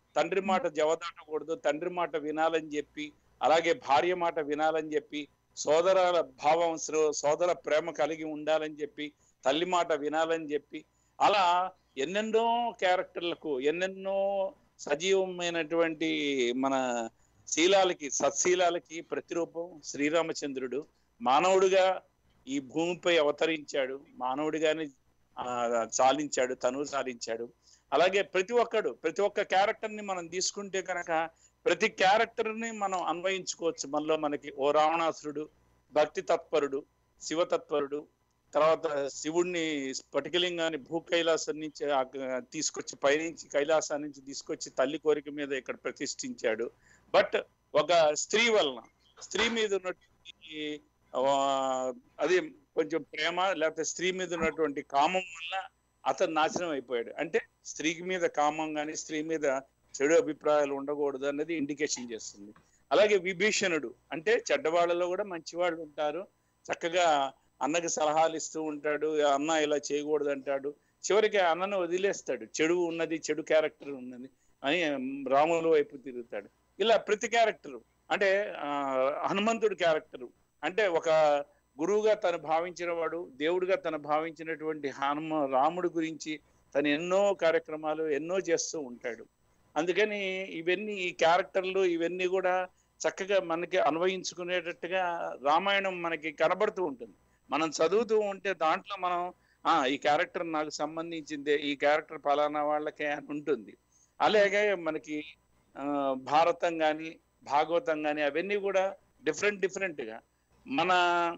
తండ్రి మాట జవదాటకూడదు తండ్రి మాట వినాలని చెప్పి అలాగే భార్య మాట వినాలని చెప్పి సోదరుల భావం శ్రో- సోదర ప్రేమ కలిగి ఉండాలని చెప్పి తల్లి మాట వినాలని చెప్పి అలా ఎన్నెన్నో క్యారెక్టర్లకు ఎన్నెన్నో సజీవమైనటువంటి మన శీలాలకి సత్శీలాలకి ప్రతిరూపం శ్రీరామచంద్రుడు మానవుడిగా ఈ భూమిపై అవతరించాడు మానవుడిగానే ఆ, చాలించాడు తనువు చాలించాడు అలాగే ప్రతి ఒక్కడు ప్రతి ఒక్క క్యారెక్టర్ ని మనం తీసుకుంటే కనుక ప్రతి క్యారెక్టర్ ని మనం అన్వయించుకోవచ్చు మనలో మనకి ఓ రావణాసురుడు భక్తి తత్పరుడు శివ తత్పరుడు తర్వాత శివుణ్ణి స్ఫటికలింగాన్ని భూ కైలాసం నుంచి ఆ- తీసుకొచ్చి పైనుంచి కైలాసం నుంచి తీసుకొచ్చి తల్లి కోరిక మీద ఇక్కడ ప్రతిష్ఠించాడు బట్ ఒక స్త్రీ వలన స్త్రీ మీద ఉన్నటువంటి ఆ, అది కొంచెం ప్రేమ లేకపోతే స్త్రీ మీద ఉన్నటువంటి కామం వల్ల అతను నాశనం అయిపోయాడు అంటే స్త్రీకి మీద కామం కానీ స్త్రీ మీద చెడు అభిప్రాయాలు ఉండకూడదు అన్నది ఇండికేషన్ చేస్తుంది అలాగే విభీషణుడు అంటే చెడ్డవాళ్ళలో కూడా మంచి వాళ్ళు ఉంటారు చక్కగా అన్నకి సలహాలు ఇస్తూ ఉంటాడు అన్న ఇలా చేయకూడదు అంటాడు చివరికి అన్నను వదిలేస్తాడు చెడు ఉన్నది చెడు క్యారెక్టర్ ఉన్నది అని రాముల వైపు తిరుగుతాడు ఇలా ప్రతి క్యారెక్టర్ అంటే ఆ, హనుమంతుడి క్యారెక్టర్ అంటే ఒక గురువుగా తను భావించిన వాడు దేవుడిగా తను భావించినటువంటి హనుమ రాముడి గురించి తను ఎన్నో కార్యక్రమాలు ఎన్నో చేస్తూ ఉంటాడు అందుకని ఇవన్నీ ఈ క్యారెక్టర్లు ఇవన్నీ కూడా చక్కగా మనకి అన్వయించుకునేటట్టుగా రామాయణం మనకి కనబడుతూ ఉంటుంది మనం చదువుతూ ఉంటే దాంట్లో మనం ఆ ఈ క్యారెక్టర్ నాకు సంబంధించిందే ఈ క్యారెక్టర్ ఫలానా వాళ్ళకే అని ఉంటుంది అలాగే మనకి ఆ, భారతం కానీ భాగవతం కానీ అవన్నీ కూడా డిఫరెంట్ డిఫరెంట్ గా మన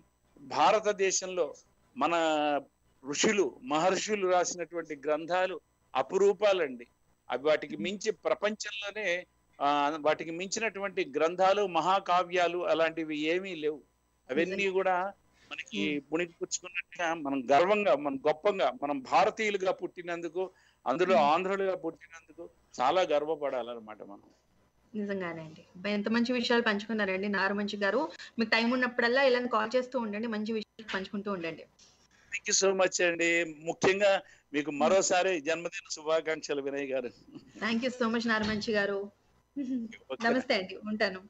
భారతదేశంలో మన ఋషులు మహర్షులు రాసినటువంటి గ్రంథాలు అపురూపాలండి అవి వాటికి మించి ప్రపంచంలోనే ఆ, వాటికి మించినటువంటి గ్రంథాలు మహాకావ్యాలు అలాంటివి ఏమీ లేవు అవన్నీ కూడా మనకి పుణికి పుచ్చుకున్నట్టుగా మనం గర్వంగా మనం గొప్పగా మనం భారతీయులుగా పుట్టినందుకు అందులో ఆంధ్రులుగా పుట్టినందుకు చాలా గర్వపడాలన్నమాట మనం నిజంగానే అండి అబ్బాయి, ఎంత మంచి విషయాలు పంచుకున్నారండి నారమంచి గారు మీకు టైం ఉన్నప్పుడల్లా ఇలా కాల్ చేస్తూ ఉండండి మంచి విషయాలు పంచుకుంటూ ఉండండి థ్యాంక్ యూ సో మచ్ అండి ముఖ్యంగా మీకు మరోసారి జన్మదిన శుభాకాంక్షలు వినయ్ గారు thank you so much Naramanchi గారు నమస్తే అండి ఉంటాను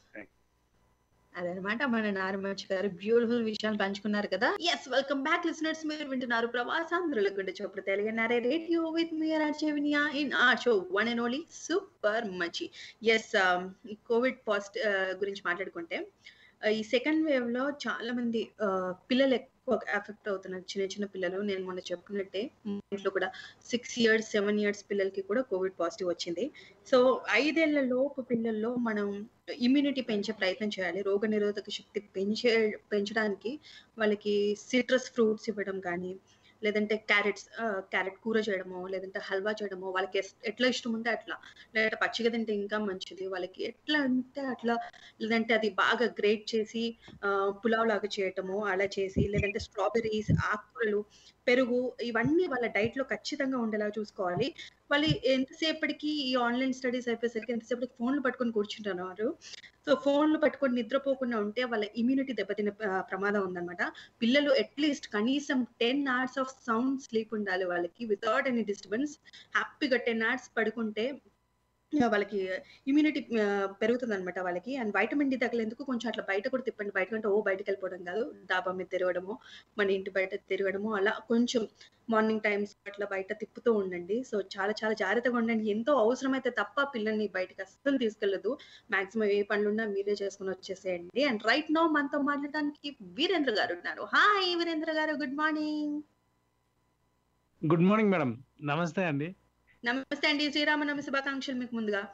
అదనమాట మన నారమంచి గారు బ్యూటిఫుల్ విషయాలు పంచుకున్నారు కదా ఎస్ వెల్కమ్ బ్యాక్ లిసనర్స్ మీరు వింటున్నారు ప్రవాసాంధ్రుల గుండె చోప్పుడు తెలుగునారే రేడియో విత్ మీర్ చెవినియా ఇన్ ఆ show one and only super Machi ఎస్ ఈ కోవిడ్ పాజిట్ గురించి మాట్లాడుకుంటే ఆ, ఈ సెకండ్ వేవ్ లో చాలా మంది ఆ, పిల్లలు ఎక్కువ ఎఫెక్ట్ అవుతున్నారు చిన్న చిన్న పిల్లలు నేను మొన్న చెప్పుకున్నట్టే మా ఇంట్లో కూడా సిక్స్ ఇయర్స్ సెవెన్ ఇయర్స్ పిల్లలకి కూడా కోవిడ్ పాజిటివ్ వచ్చింది సో ఐదేళ్ల లోపు పిల్లల్లో మనం ఇమ్యూనిటీ పెంచే ప్రయత్నం చేయాలి రోగ నిరోధక శక్తి పెంచే పెంచడానికి వాళ్ళకి సిట్రస్ ఫ్రూట్స్ ఇవ్వడం కానీ లేదంటే క్యారెట్స్ క్యారెట్ కూర చేయడమో లేదంటే హల్వా చేయడమో వాళ్ళకి ఎస్- ఎట్లా ఇష్టం ఉంటే అట్లా లేదంటే పచ్చిగా తింటే ఇంకా మంచిది వాళ్ళకి ఎట్లా అంటే అట్లా లేదంటే అది బాగా గ్రేట్ చేసి ఆ, పులావ్ లాగా చేయటము అలా చేసి లేదంటే స్ట్రాబెర్రీస్ ఆకుకూరలు పెరుగు ఇవన్నీ వాళ్ళ డైట్ లో ఖచ్చితంగా ఉండేలా చూసుకోవాలి వాళ్ళు ఎంతసేపటికి ఈ ఆన్లైన్ స్టడీస్ అయిపోయేసరికి ఎంతసేపటికి ఫోన్లు పట్టుకొని కూర్చుంటున్నారు సో ఫోన్లు పట్టుకొని నిద్రపోకుండా ఉంటే వాళ్ళ ఇమ్యూనిటీ దెబ్బతిన ఆ, ప్రమాదం ఉందన్నమాట పిల్లలు అట్లీస్ట్ కనీసం ten hours of sound sleep ఉండాలి వాళ్ళకి వితౌట్ ఎనీ డిస్టర్బెన్స్ హ్యాపీగా టెన్ అవర్స్ పడుకుంటే ఆ, వాళ్ళకి ఇమ్యూనిటీ పెరుగుతుంది అనమాట వాళ్ళకి అండ్ వైటమిన్ డి తగ్గలేందుకు కొంచెం అట్లా బయట కూడా తిప్పండి బయట కంటే ఓ బయటకు వెళ్ళిపోవడం కాదు డాబా మీద తిరగడము మన ఇంటి బయట తిరగడము అలా కొంచెం మార్నింగ్ టైమ్స్ అట్లా బయట తిప్పుతూ ఉండండి సో చాలా చాలా జాగ్రత్తగా ఉండండి ఎంతో అవసరమైతే తప్ప పిల్లల్ని బయటకు అస్సలు తీసుకెళ్ళదు మాక్సిమం ఏ పనులున్నా మీరే చేసుకుని వచ్చేసేయండి అండ్ రైట్ నో మనతో మాట్లాడడానికి వీరేంద్ర గారు ఉన్నారు హాయ్ వీరేంద్ర గారు good morning good morning madam నమస్తే అండి నమస్తే అండి శ్రీరామనవమి శుభాకాంక్షలు మీకు ముందుగా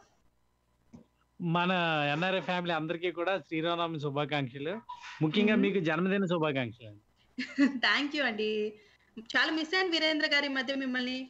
మన ఎన్ఆర్ఐ ఫ్యామిలీ అందరికీ కూడా శ్రీరామనవమి శుభాకాంక్షలు ముఖ్యంగా మ్మ్. మీకు జన్మదిన శుభాకాంక్షలు అండి. థ్యాంక్ యూ అండి చాలా మిస్ అయ్యాను వీరేంద్ర గారి ఈ మధ్య మిమ్మల్ని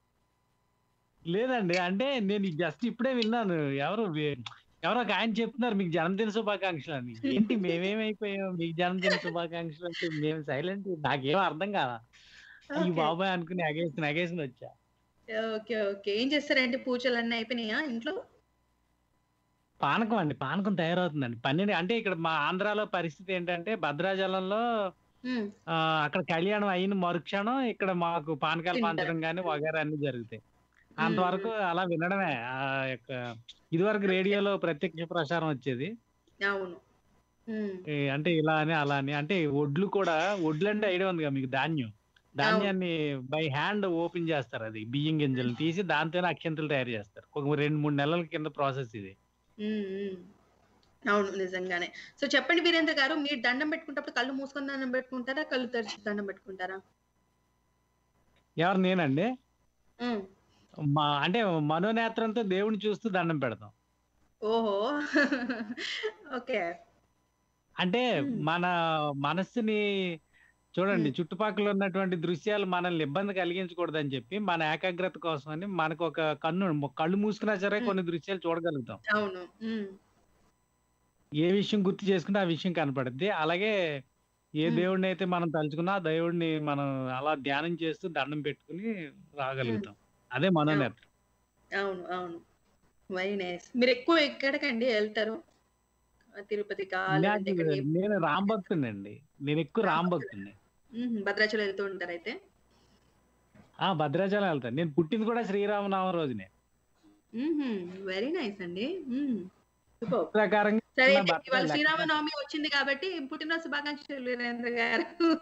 లేదండి అంటే నేను జస్ట్ ఇప్పుడే విన్నాను ఎవరు వే- ఎవరో ఒక ఆయన చెప్తున్నారు మీకు జన్మదిన శుభాకాంక్షలు అని ఏంటి మేమేమైపోయాం మీకు జన్మదిన శుభాకాంక్షలు అంటే మేము సైలెంట్ నాకేం అర్థం కాదా ఈ Okay. బాబాయ్ అనుకుని అగేసిన అగేసిన వచ్చా ఓకే ఓకే ఏం చేస్తారండి పూజలు అన్నీ అయిపోయినాయా ఇంట్లో పానకం అండి పానకం తయారవుతుందండి పన్నెండు అంటే ఇక్కడ మా ఆంధ్రాలో పరిస్థితి ఏంటంటే భద్రాచలంలో మ్మ్. ఆ, అక్కడ కళ్యాణం అయిన మరుక్షణం ఇక్కడ మాకు పానకాలు తింటారు. పంచడం కానీ వగేరా అన్ని జరుగుతాయి అంతవరకు అలా వినడమే ఆ యొక్క ఇదివరకు రేడియోలో ప్రత్యక్ష ప్రసారం వచ్చేది అవును ఉమ్, ఏ, అంటే ఇలా అని అలా అని అంటే ఒడ్లు కూడా ఒడ్లు అంటే ఐడియా ఉంది కదా మీకు ధాన్యం ధాన్యాన్ని బై హ్యాండ్ ఓపెన్ చేస్తారు అది బియ్యం గింజలు తీసి దాంతోనే అక్షంతలు తయారు చేస్తారు ఒక రెండు మూడు నెలల కింద ప్రాసెస్ ఇది ఉమ్, ఉమ్. అవును నిజంగానే సో చెప్పండి వీరేంద్ర గారు మీరు దండం పెట్టుకుంటప్పుడు కళ్ళు మూసుకొని దండం పెట్టుకుంటారా కళ్ళు తెరిచి దండం పెట్టుకుంటారా ఎవరు నేనండి ఉమ్, మా అంటే మనోనేత్రంతో దేవుని చూస్తూ దండం పెడతాం ఓహో ఓకే అంటే మన మనస్సుని చూడండి చుట్టుపక్కల ఉన్నటువంటి దృశ్యాలు మనల్ని ఇబ్బంది కలిగించకూడదని చెప్పి మన ఏకాగ్రత కోసం అని మనకు ఒక కన్ను కళ్ళు మూసుకున్నా సరే కొన్ని దృశ్యాలు చూడగలుగుతాం అవును ఉమ్, ఏ విషయం గుర్తు చేసుకుంటే ఆ విషయం కనపడుద్ది అలాగే ఏ మ్మ్. దేవుడిని అయితే మనం తలుచుకున్నా ఆ దేవుడిని మనం అలా ధ్యానం చేస్తూ దండం పెట్టుకుని రాగలుగుతాం అదే మనోనేత్రం అవును అవును వెరీ నైస్ మీరు ఎక్కువ ఎక్కడికండి వెళ్తారు తిరుపతికా లేదంటే నాకు ఎక్కడికి? నేను రామ్ భక్తుడినండి నేను ఎక్కువ రామ్ భక్తుడిని ఉహుం, భద్రాచలం వెళ్తూ ఉంటారు అయితే ఆ భద్రాచలం వెళ్తాను నేను పుట్టింది కూడా శ్రీరామనామ రోజునే వెరీ నైస్ అండి ఉమ్, super. ప్రకారంగా సరే నా అయితే భర్త ఇవాళ లెక్క- శ్రీరామనవమి వచ్చింది కాబట్టి పుట్టినరోజు శుభాకాంక్షలు వీరేంద్ర గారు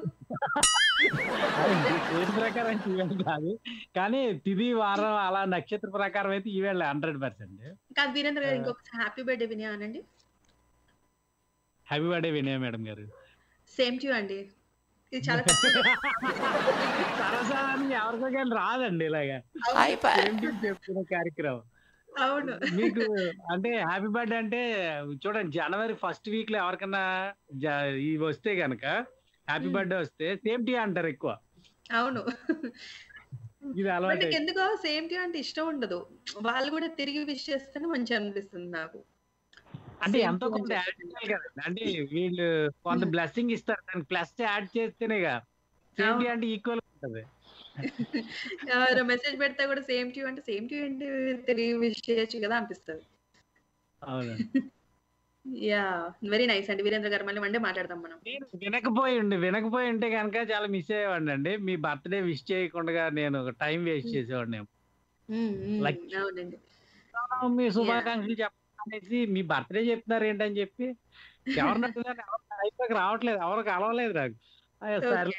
అది పేరు ప్రకారం ఈవేళ కాదు కానీ తిది వారం అలా నక్షత్ర ప్రకారం అయితే ఈవేళ హండ్రెడ్ పర్సెంట్ కాదు వీరేంద్ర గారు ఇంకొకసారి హ్యాపీ బర్త్డే వినయా అనండి హ్యాపీ బర్త్డే వినయ మేడం గారు సేమ్ టు అండి ఇది చాలా తక్కువ. సరసాలని ఎవరికో కానీ రాదండి ఇలాగా ఏం చేసి చెప్పుకునే కార్యక్రమం అవును మీకు అంటే హ్యాపీ బర్త్డే అంటే చూడండి జనవరి ఫస్ట్ వీక్ లో ఎవరికన్నా జ- ఇవి వస్తే గనక హ్యాపీ బర్త్డే వస్తే సేమ్ టీ అంటారు ఎక్కువ అవును ఇది బట్ అలవాటు నాకు ఎందుకో సేమ్ టు అంటే ఇష్టం ఉండదు వాళ్ళు కూడా తిరిగి విష్ చేస్తేనే మంచి అనిపిస్తుంది నాకు అంటే Same ఎంతో to కొంత అని యాడ్ చేయాలి కదండి అంటే వీళ్ళు కొంత బ్లెస్సింగ్ ఇస్తారు దానికి ప్లస్ యాడ్ చేస్తేనే సేమ్ టీ అంటే ఈక్వల్ ఉంటది ఎవరు మెసేజ్ పెడితే కూడా సేమ్ టు అంటే సేమ్ టు ఏంటి తిరిగి విష్ చేయొచ్చు కదా అనిపిస్తుంది అవును యా వెరీ నైస్ అండి వీరేంద్ర గారు మళ్ళీ మండే మాట్లాడదాం మనం వినకపోయి ఉండి వినకపోయి ఉంటే కనుక చాలా మిస్ అయ్యేవాడిని అండి మీ బర్త్డే విష్ చేయకుండా నేను టైం వేస్ట్ చేసేవాడిని ఉమ్, ఉమ్, Like- అవునండి మీ శుభాకాంక్షలు చెప్పనేసి మీ బర్త్డే చెప్తున్నారు ఏంటని చెప్పి ఎవరిని అడుగుతాను ఎవరు నా life లోకి రావట్లేదు ఎవరు కలవలేదు నాకు అయ్యో, సరే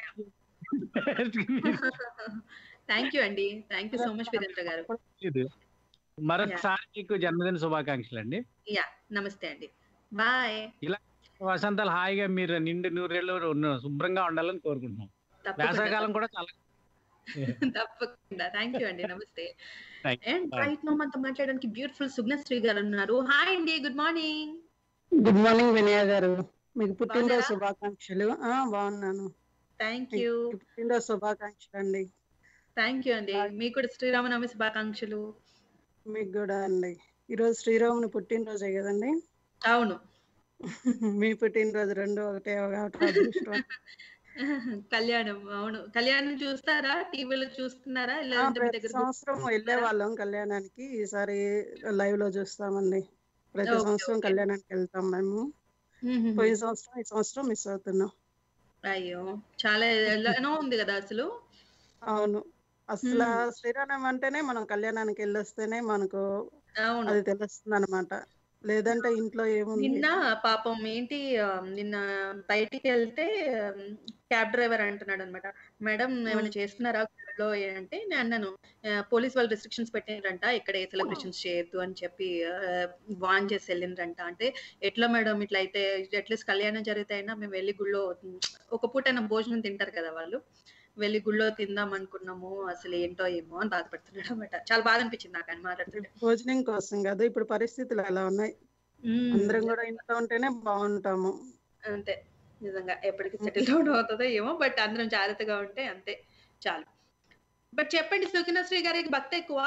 థ్యాంక్ యూ అండి thank you so much Virendra గారు ఇది. మరొకసారి మీకు జన్మదిన శుభాకాంక్షలు అండి యా నమస్తే అండి బాయ్ ఇలా వసంతాలు హాయిగా మీరు నిండు నూరేళ్ళు ఉన్న- శుభ్రంగా ఉండాలని కోరుకుంటున్నాం తప్పకుండా. వేసవికాలం కూడా చాలా తప్పకుండా థ్యాంక్ యూ అండి నమస్తే Thank you. And Bye. Right now మనతో మాట్లాడడానికి బ్యూటిఫుల్ సుగ్నశ్రీ గారు ఉన్నారు హాయ్ అండి గుడ్ మార్నింగ్ గుడ్ మార్నింగ్ వినయ గారు మీకు పుట్టినరోజు బాగున్నారా? శుభాకాంక్షలు ఆ బాగున్నాను థ్యాంక్ మీకు యూ పుట్టినరోజు శుభాకాంక్షలు అండి థ్యాంక్ యూ అండి మీకు కూడా శ్రీరామనవమి శుభాకాంక్షలు మీకు కూడా అండి ఈరోజు శ్రీరాముని పుట్టినరోజే కదండి అవును మీ పుట్టినరోజు రెండు ఒకటే ఒకటి అదృష్టం కళ్యాణం అవును కళ్యాణం చూస్తారా టీవీలో చూస్తున్నారా ఆ, లేదంటే మీ ప్రతి దగ్గర సంవత్సరం వెళ్ళే వాళ్ళం కళ్యాణానికి ఈసారి లైవ్ లో చూస్తామండి ప్రతి Okay, సంవత్సరం okay. కళ్యాణానికి వెళ్తాం మేము మ్మ్. పోయిన సంవత్సరం ఈ సంవత్సరం మిస్ అవుతున్నాం అయ్యో చాలా ఎలానో ఉంది కదా అసలు అవును అసలు మ్మ్. శ్రీరామం అంటేనే మనం కళ్యాణానికి వెళ్ళొస్తేనే మనకు అవును అది తెలుస్తుంది అనమాట లేదంటే ఇంట్లో ఏముంది నిన్న పాపం ఏంటి ఆ, నిన్న బయటికి వెళ్తే క్యాబ్ డ్రైవర్ అంటున్నాడు అనమాట మేడం ఏమైనా చేస్తున్నారా గుడిలో అంటే నేను అన్నాను "ఆ, పోలీస్ వాళ్ళు రిస్ట్రిక్షన్స్ పెట్టిండ్రంట ఇక్కడ ఏ సెలబ్రేషన్స్ చేయొద్దు అని చెప్పి వాన్ చేసి వెళ్ళిండ్రంట అంటే ఎట్లా మేడం ఇట్లా అయితే అట్లీస్ట్ కళ్యాణం జరిగితే అయినా మేము వెళ్ళి గుళ్ళో ఉమ్, ఒక పూట భోజనం తింటారు కదా వాళ్ళు వెళ్ళి గుళ్ళో తిందాం అనుకున్నాము అసలు ఏంటో ఏమో అని బాధపడుతున్నాడు అనమాట చాలా బాధ అనిపించింది నాకు అని మాట్లాడుతుంటే భోజనం కోసం కాదు ఇప్పుడు పరిస్థితులు అలా ఉన్నాయి మ్మ్. అందరం కూడా ఇంట్లో ఉంటేనే బాగుంటాము అంతే నిజంగా ఎప్పటికి సెటిల్ డౌన్ అవుతుందో ఏమో బట్ అందరం జాగ్రత్తగా ఉంటే అంతే చాలు బట్ చెప్పండి సుఖినశ్రీ గారికి భక్తి ఎక్కువ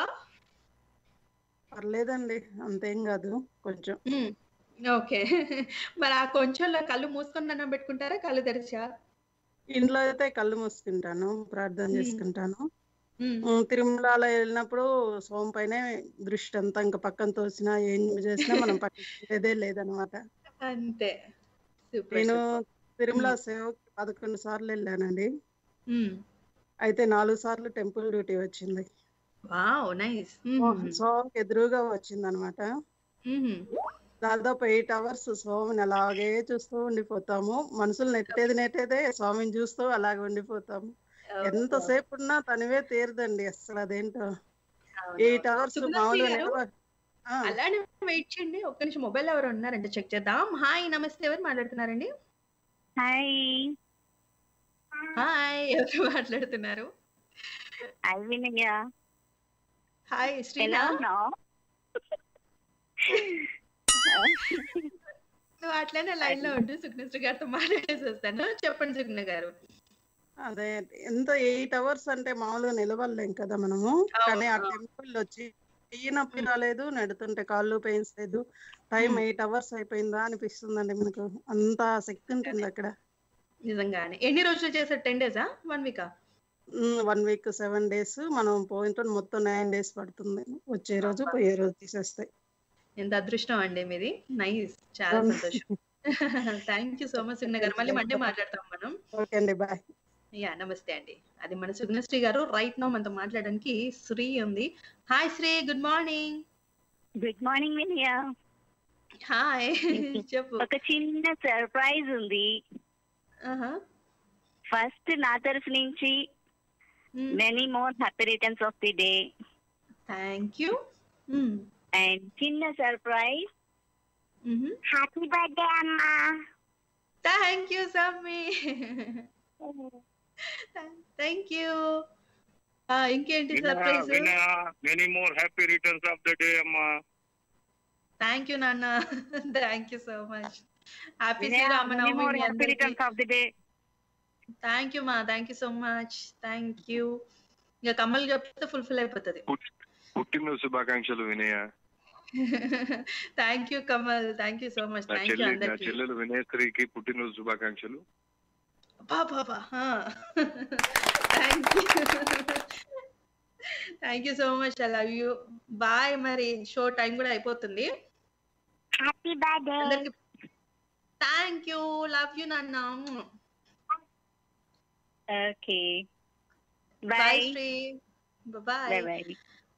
పర్లేదండి అంతేం కాదు కొంచెం ఓకే మరి ఆ కొంచెంలో కళ్ళు మూసుకొని దండం పెట్టుకుంటారా కళ్ళు తెరిచా ఇంట్లో అయితే కళ్ళు మూసుకుంటాను ప్రార్థన మ్మ్. చేసుకుంటాను మ్మ్. ఉమ్, తిరుమలలో వెళ్ళినప్పుడు సోమ పైనే దృష్టి అంతా ఇంకా పక్కన తోసినా ఏం చేసినా మనం పట్టించేదే లేదనమాట అంతే సూపర్ నేను సూపర్ తిరుమల సేవకి పదకొండు సార్లు వెళ్ళానండి మ్మ్. అయితే నాలుగు సార్లు టెంపుల్ డ్యూటీ వచ్చింది వావ్ నైస్ సోమకి ఎదురుగా వచ్చింది అనమాట దాదాపు ఎయిట్ అవర్స్ స్వామిని అలాగే చూస్తూ ఉండిపోతాము మనసులు నెట్టేది నెట్టేదే స్వామిని చూస్తూ అలాగే ఉండిపోతాము ఎంతసేపు ఉన్నా తనివే తీరదండి అసలు అదేంటో ఎయిట్ అవర్స్ మామూలుగా నిలవ- ఆ, అలానే వెయిట్ చేయండి ఒక్క నిమిషం మొబైల్ ఎవరు ఉన్నారంటే చెక్ చేద్దాం హాయ్ నమస్తే ఎవరు మాట్లాడుతున్నారండి హాయ్ హాయ్ ఎవరు మాట్లాడుతున్నారు హాయ్ వినయ హాయ్ ఎలా శ్రీనా ఉన్నావు నువ్వు అట్లనే లైన్ లో ఉండు సుగ్నశ్రీ గారితో మాట్లాడేసి వస్తాను చెప్పండి సుగ్న గారు అదే ఎంత ఎయిట్ అవర్స్ అంటే మామూలుగా నిలవలేం కదా మనము కానీ ఆ టెంపుల్ వచ్చి చెయ్యి నొప్పి రాలేదు నడుతుంటే కాళ్ళు పెయిన్స్ లేదు టైం ఎయిట్ అవర్స్ అయిపోయిందా అనిపిస్తుందండి మనకు అంత శక్తి ఉంటుంది అక్కడ నిజంగానే ఎన్ని రోజులు చేశారు టెన్ డేసా వన్ వీకా వన్ వీక్ సెవెన్ డేస్ మనం పోయిన మొత్తం నైన్ డేస్ పడుతుంది వచ్చే రోజు పోయే రోజు తీసేస్తాయి ఎంత అదృష్టం అండి మీది నైస్ చాలా అవును. సంతోషం thank you so much Sugna గారు మళ్ళీ మండే మాట్లాడతాం మనం ఓకే అండి బాయ్ యా నమస్తే అండి అది మన సుగ్నశ్రీ గారు రైట్ నో మనతో మాట్లాడడానికి శ్రీ ఉంది hi Sri good morning good morning Vinaya hi చెప్పు ఒక చిన్న సర్ప్రైజ్ ఉంది ఫస్ట్ నా తరఫు నుంచి many more happy returns of the day thank you and చిన్న సర్ప్రైజ్ హ్యాపీ బర్త్డే అమ్మా thank you Sammi thank you ఇంకేంటి surprise many more happy returns of the day అమ్మా థ్యాంక్ యూ నాన్న thank you so much happy Vinaya, many more Sri Rama Navami happy returns of the day. Thank you మా thank you so much thank you ఇక కమ్మలు చెప్తే fulfil అయిపోతుంది పుట్టినరోజు శుభాకాంక్షలు Vinaya thank you Kamal thank you so much నా థ్యాంక్ యూ చెల్లి నా అందరికి చెల్లెలు వినయశ్రీకి పుట్టినరోజు శుభాకాంక్షలు బాబా thank you thank you so much I love you bye మరి షో టైం కూడా అయిపోతుంది happy birthday thank you love you నాన్న okay bye bye Sri bye bye bye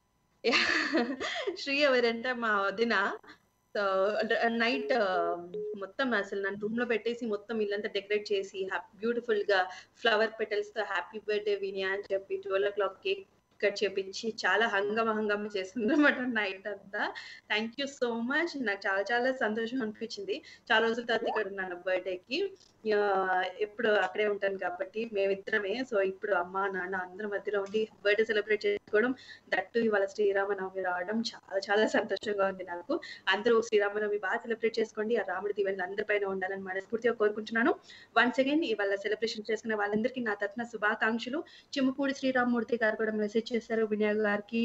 Sri ఎవరంటే మా వదిన సో నైట్ మొత్తం అసలు నన్ను రూమ్ లో పెట్టేసి మొత్తం ఇల్లంతా డెకరేట్ చేసి బ్యూటిఫుల్ గా ఫ్లవర్ పెటల్స్ తో హ్యాపీ బర్త్డే వినియా అని చెప్పి twelve o'clock cake cut చేపించి చాలా హంగమ హంగమ చేసింది అనమాట నైట్ అంతా థ్యాంక్ యూ సో మచ్ నాకు చాలా చాలా సంతోషం అనిపించింది చాలా రోజుల తర్వాత ఇక్కడ ఉన్నాను బర్త్డే కి ఆ, ఎప్పుడు అక్కడే ఉంటాను కాబట్టి మేమిద్దరమే సో ఇప్పుడు అమ్మ నాన్న అందరి మధ్యలో ఉండి బర్త్డే సెలబ్రేట్ చేసుకోవడం దట్టు ఇవాళ శ్రీరామనవమి రావడం చాలా చాలా సంతోషంగా ఉంది నాకు అందరూ శ్రీరామనవమి బాగా సెలబ్రేట్ చేసుకోండి ఆ రాముడి దీవెనలు అందరిపైన ఉండాలని మనస్ఫూర్తిగా కోరుకుంటున్నాను వన్స్ అగైన్ ఇవాళ సెలబ్రేషన్ చేసుకునే వాళ్ళందరికీ నా తరఫున శుభాకాంక్షలు చిమ్మపూడి శ్రీరామమూర్తి గారు కూడా మెసేజ్ చేశారు వినాయక్ గారికి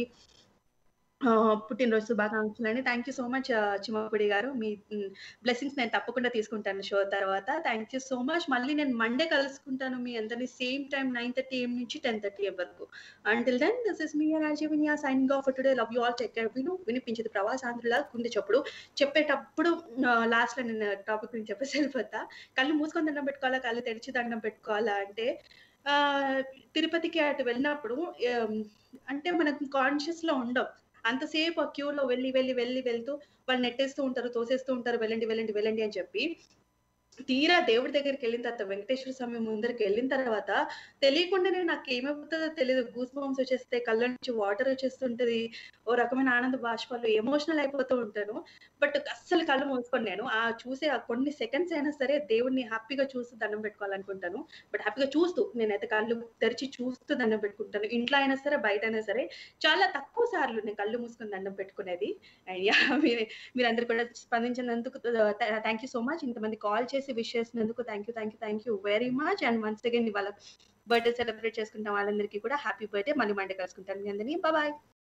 ఆ, పుట్టినరోజు శుభాకాంక్షలు అండి thank you so much Chimmapudi గారు మీ బ్లెస్సింగ్స్ నేను తప్పకుండా తీసుకుంటాను షో తర్వాత థ్యాంక్ యూ సో మచ్ మళ్ళీ నేను మండే కలుసుకుంటాను మీ అందరినీ సేమ్ టైం నైన్ థర్టీ ఏం నుంచి టెన్ థర్టీ ఏం వరకు until then this is me Raja Vinaya signing off today love you all take care విను వినిపించేది ప్రవాసాంధ్రుల గుండె చప్పుడు చెప్పేటప్పుడు లాస్ట్ లో నేను టాపిక్ గురించి చెప్పేసి వెళ్ళిపోతా కళ్ళు మూసుకొని దండం పెట్టుకోవాలా కళ్ళు తెరిచి దండం పెట్టుకోవాలా అంటే ఆ తిరుపతికి అటు వెళ్ళినప్పుడు ఏం, అంటే మనకు కాన్షియస్ లో ఉండవు అంతసేపు ఆ క్యూలో వెళ్ళి వెళ్ళి వెళ్ళి వెళ్తూ వాళ్ళు నెట్టేస్తూ ఉంటారు తోసేస్తూ ఉంటారు వెళ్ళండి వెళ్ళండి వెళ్ళండి అని చెప్పి తీరా దేవుడి దగ్గరికి వెళ్ళిన తర్వాత వెంకటేశ్వర స్వామి ముందరికి వెళ్ళిన తర్వాత తెలియకుండానే నాకు ఏమైపోతుందో తెలియదు గూస్ బాంబ్స్ వచ్చేస్తే కళ్ళ నుంచి వాటర్ వచ్చేస్తుంటది ఓ రకమైన ఆనంద బాష్పాలు ఎమోషనల్ అయిపోతూ ఉంటాను బట్ అస్సలు కళ్ళు మూసుకొని నేను ఆ చూసే ఆ కొన్ని సెకండ్స్ అయినా సరే దేవుడిని హ్యాపీగా చూస్తూ దండం పెట్టుకోవాలనుకుంటాను బట్ హ్యాపీగా చూస్తూ నేనైతే కళ్ళు తెరిచి చూస్తూ దండం పెట్టుకుంటాను ఇంట్లో అయినా సరే బయట అయినా సరే చాలా తక్కువ సార్లు నేను కళ్ళు మూసుకొని దండం పెట్టుకునేది అండ్ యా మీరు మీరందరూ కూడా స్పందించినందుకు థ్యాంక్ యూ సో మచ్ ఇంతమంది కాల్ చేసి విష్ చేసినందుకు thank you thank you thank you very much and once again ఇవాళ బర్త్డే సెలబ్రేట్ చేసుకుంటాం వాళ్ళందరికీ కూడా హ్యాపీ బర్త్డే మళ్ళీ మండే కలుసుకుంటాను మీ అందరినీ బాయ్